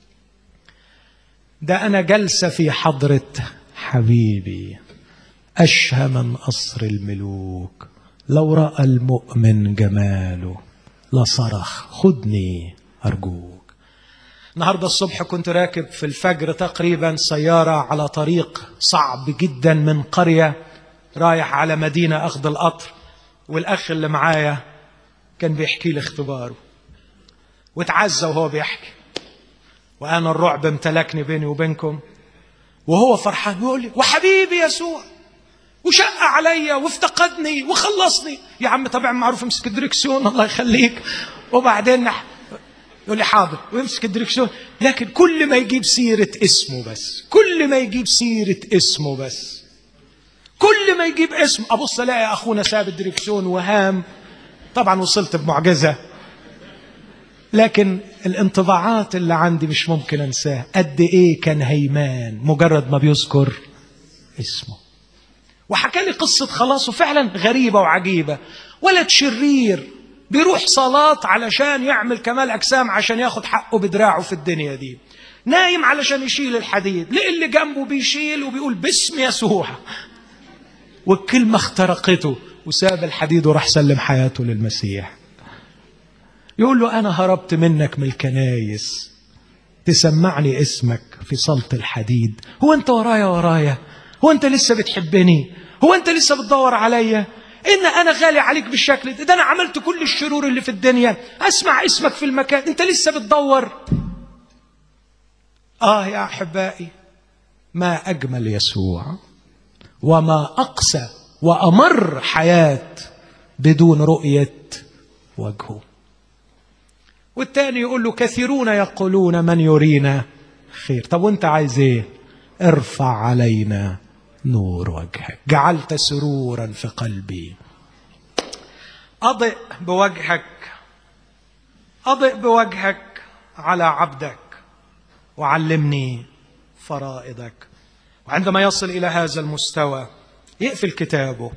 ده انا جلسة في حضرة حبيبي اشهى من قصر الملوك لو راى المؤمن جماله لصرخ خدني ارجوك النهارده الصبح كنت راكب في الفجر تقريبا سياره على طريق صعب جدا من قريه رايح على مدينه اخذ القطر والاخ اللي معايا كان بيحكي لي اختباره واتعزى وهو بيحكي وانا الرعب امتلكني بيني وبينكم وهو فرحان يقول لي وحبيبي يسوع وشق عليا وافتقدني وخلصني يا عم طبعا معروف امسك الدركسيون الله يخليك وبعدين يقول لي حاضر ويمسك الدركسيون لكن كل ما يجيب سيرة اسمه بس كل ما يجيب سيرة اسمه بس كل ما يجيب اسم ابص الاقي اخونا ساب الدركسيون وهام طبعا وصلت بمعجزه لكن الانطباعات اللي عندي مش ممكن انساها قد ايه كان هيمان مجرد ما بيذكر اسمه وحكى لي قصة خلاص وفعلا غريبة وعجيبة ولد شرير بيروح صلاة علشان يعمل كمال أجسام عشان ياخد حقه بدراعه في الدنيا دي نايم علشان يشيل الحديد لقى اللي جنبه بيشيل وبيقول باسم يسوع والكلمة اخترقته وساب الحديد وراح سلم حياته للمسيح يقول له أنا هربت منك من الكنايس تسمعني اسمك في صلت الحديد هو أنت ورايا ورايا هو أنت لسه بتحبني هو أنت لسه بتدور عليا إن أنا غالي عليك بالشكل ده, ده أنا عملت كل الشرور اللي في الدنيا أسمع اسمك في المكان أنت لسه بتدور آه يا أحبائي ما أجمل يسوع وما أقسى وأمر حياة بدون رؤية وجهه والتاني يقول له كثيرون يقولون من يرينا خير طب وانت عايز ايه ارفع علينا نور وجهك جعلت سرورا في قلبي اضئ بوجهك اضئ بوجهك على عبدك وعلمني فرائضك وعندما يصل الى هذا المستوى يقفل كتابه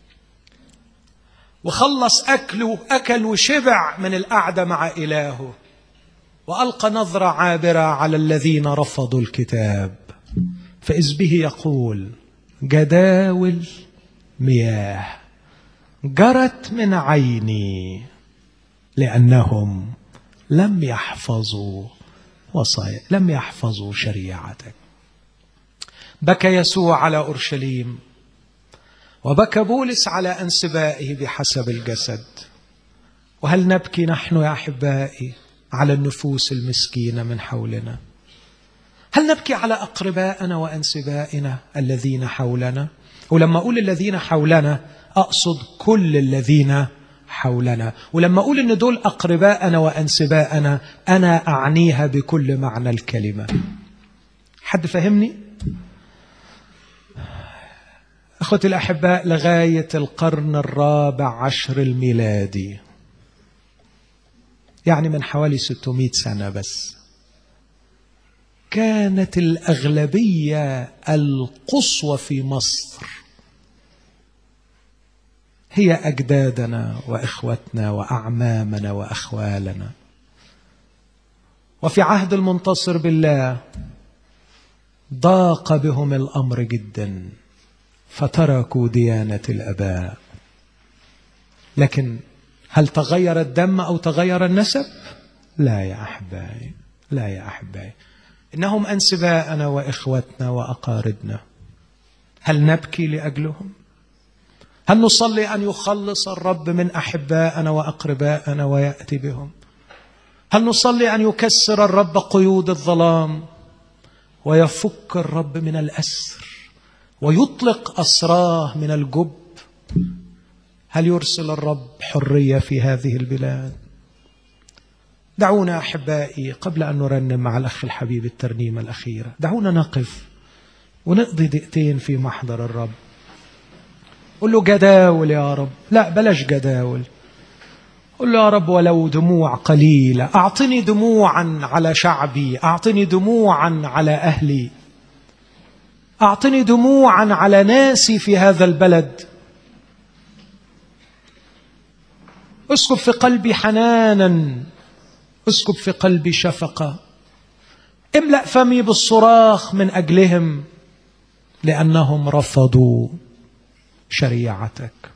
وخلص أكله أكل وشبع من القعدة مع إلهه وألقى نظرة عابرة على الذين رفضوا الكتاب فإذ به يقول جداول مياه جرت من عيني لأنهم لم يحفظوا وصايا لم يحفظوا شريعتك بكى يسوع على أورشليم وبكى بولس على انسبائه بحسب الجسد وهل نبكي نحن يا احبائي على النفوس المسكينه من حولنا هل نبكي على اقربائنا وانسبائنا الذين حولنا ولما اقول الذين حولنا اقصد كل الذين حولنا ولما اقول ان دول اقربائنا وانسبائنا انا اعنيها بكل معنى الكلمه حد فهمني اخوتي الاحباء لغايه القرن الرابع عشر الميلادي يعني من حوالي 600 سنه بس كانت الاغلبيه القصوى في مصر هي اجدادنا واخوتنا واعمامنا واخوالنا وفي عهد المنتصر بالله ضاق بهم الامر جدا فتركوا ديانة الآباء لكن هل تغير الدم أو تغير النسب؟ لا يا أحبائي لا يا أحبائي إنهم أنسباءنا وإخوتنا وأقاربنا هل نبكي لأجلهم؟ هل نصلي أن يخلص الرب من أحبائنا وأقربائنا ويأتي بهم؟ هل نصلي أن يكسر الرب قيود الظلام ويفك الرب من الأسر ويطلق أسراه من الجب هل يرسل الرب حرية في هذه البلاد دعونا أحبائي قبل أن نرنم مع الأخ الحبيب الترنيمة الأخيرة دعونا نقف ونقضي دقيقتين في محضر الرب قل له جداول يا رب لا بلاش جداول قل له يا رب ولو دموع قليلة أعطني دموعا على شعبي أعطني دموعا على أهلي أعطني دموعا على ناسي في هذا البلد اسكب في قلبي حنانا اسكب في قلبي شفقة املأ فمي بالصراخ من أجلهم لأنهم رفضوا شريعتك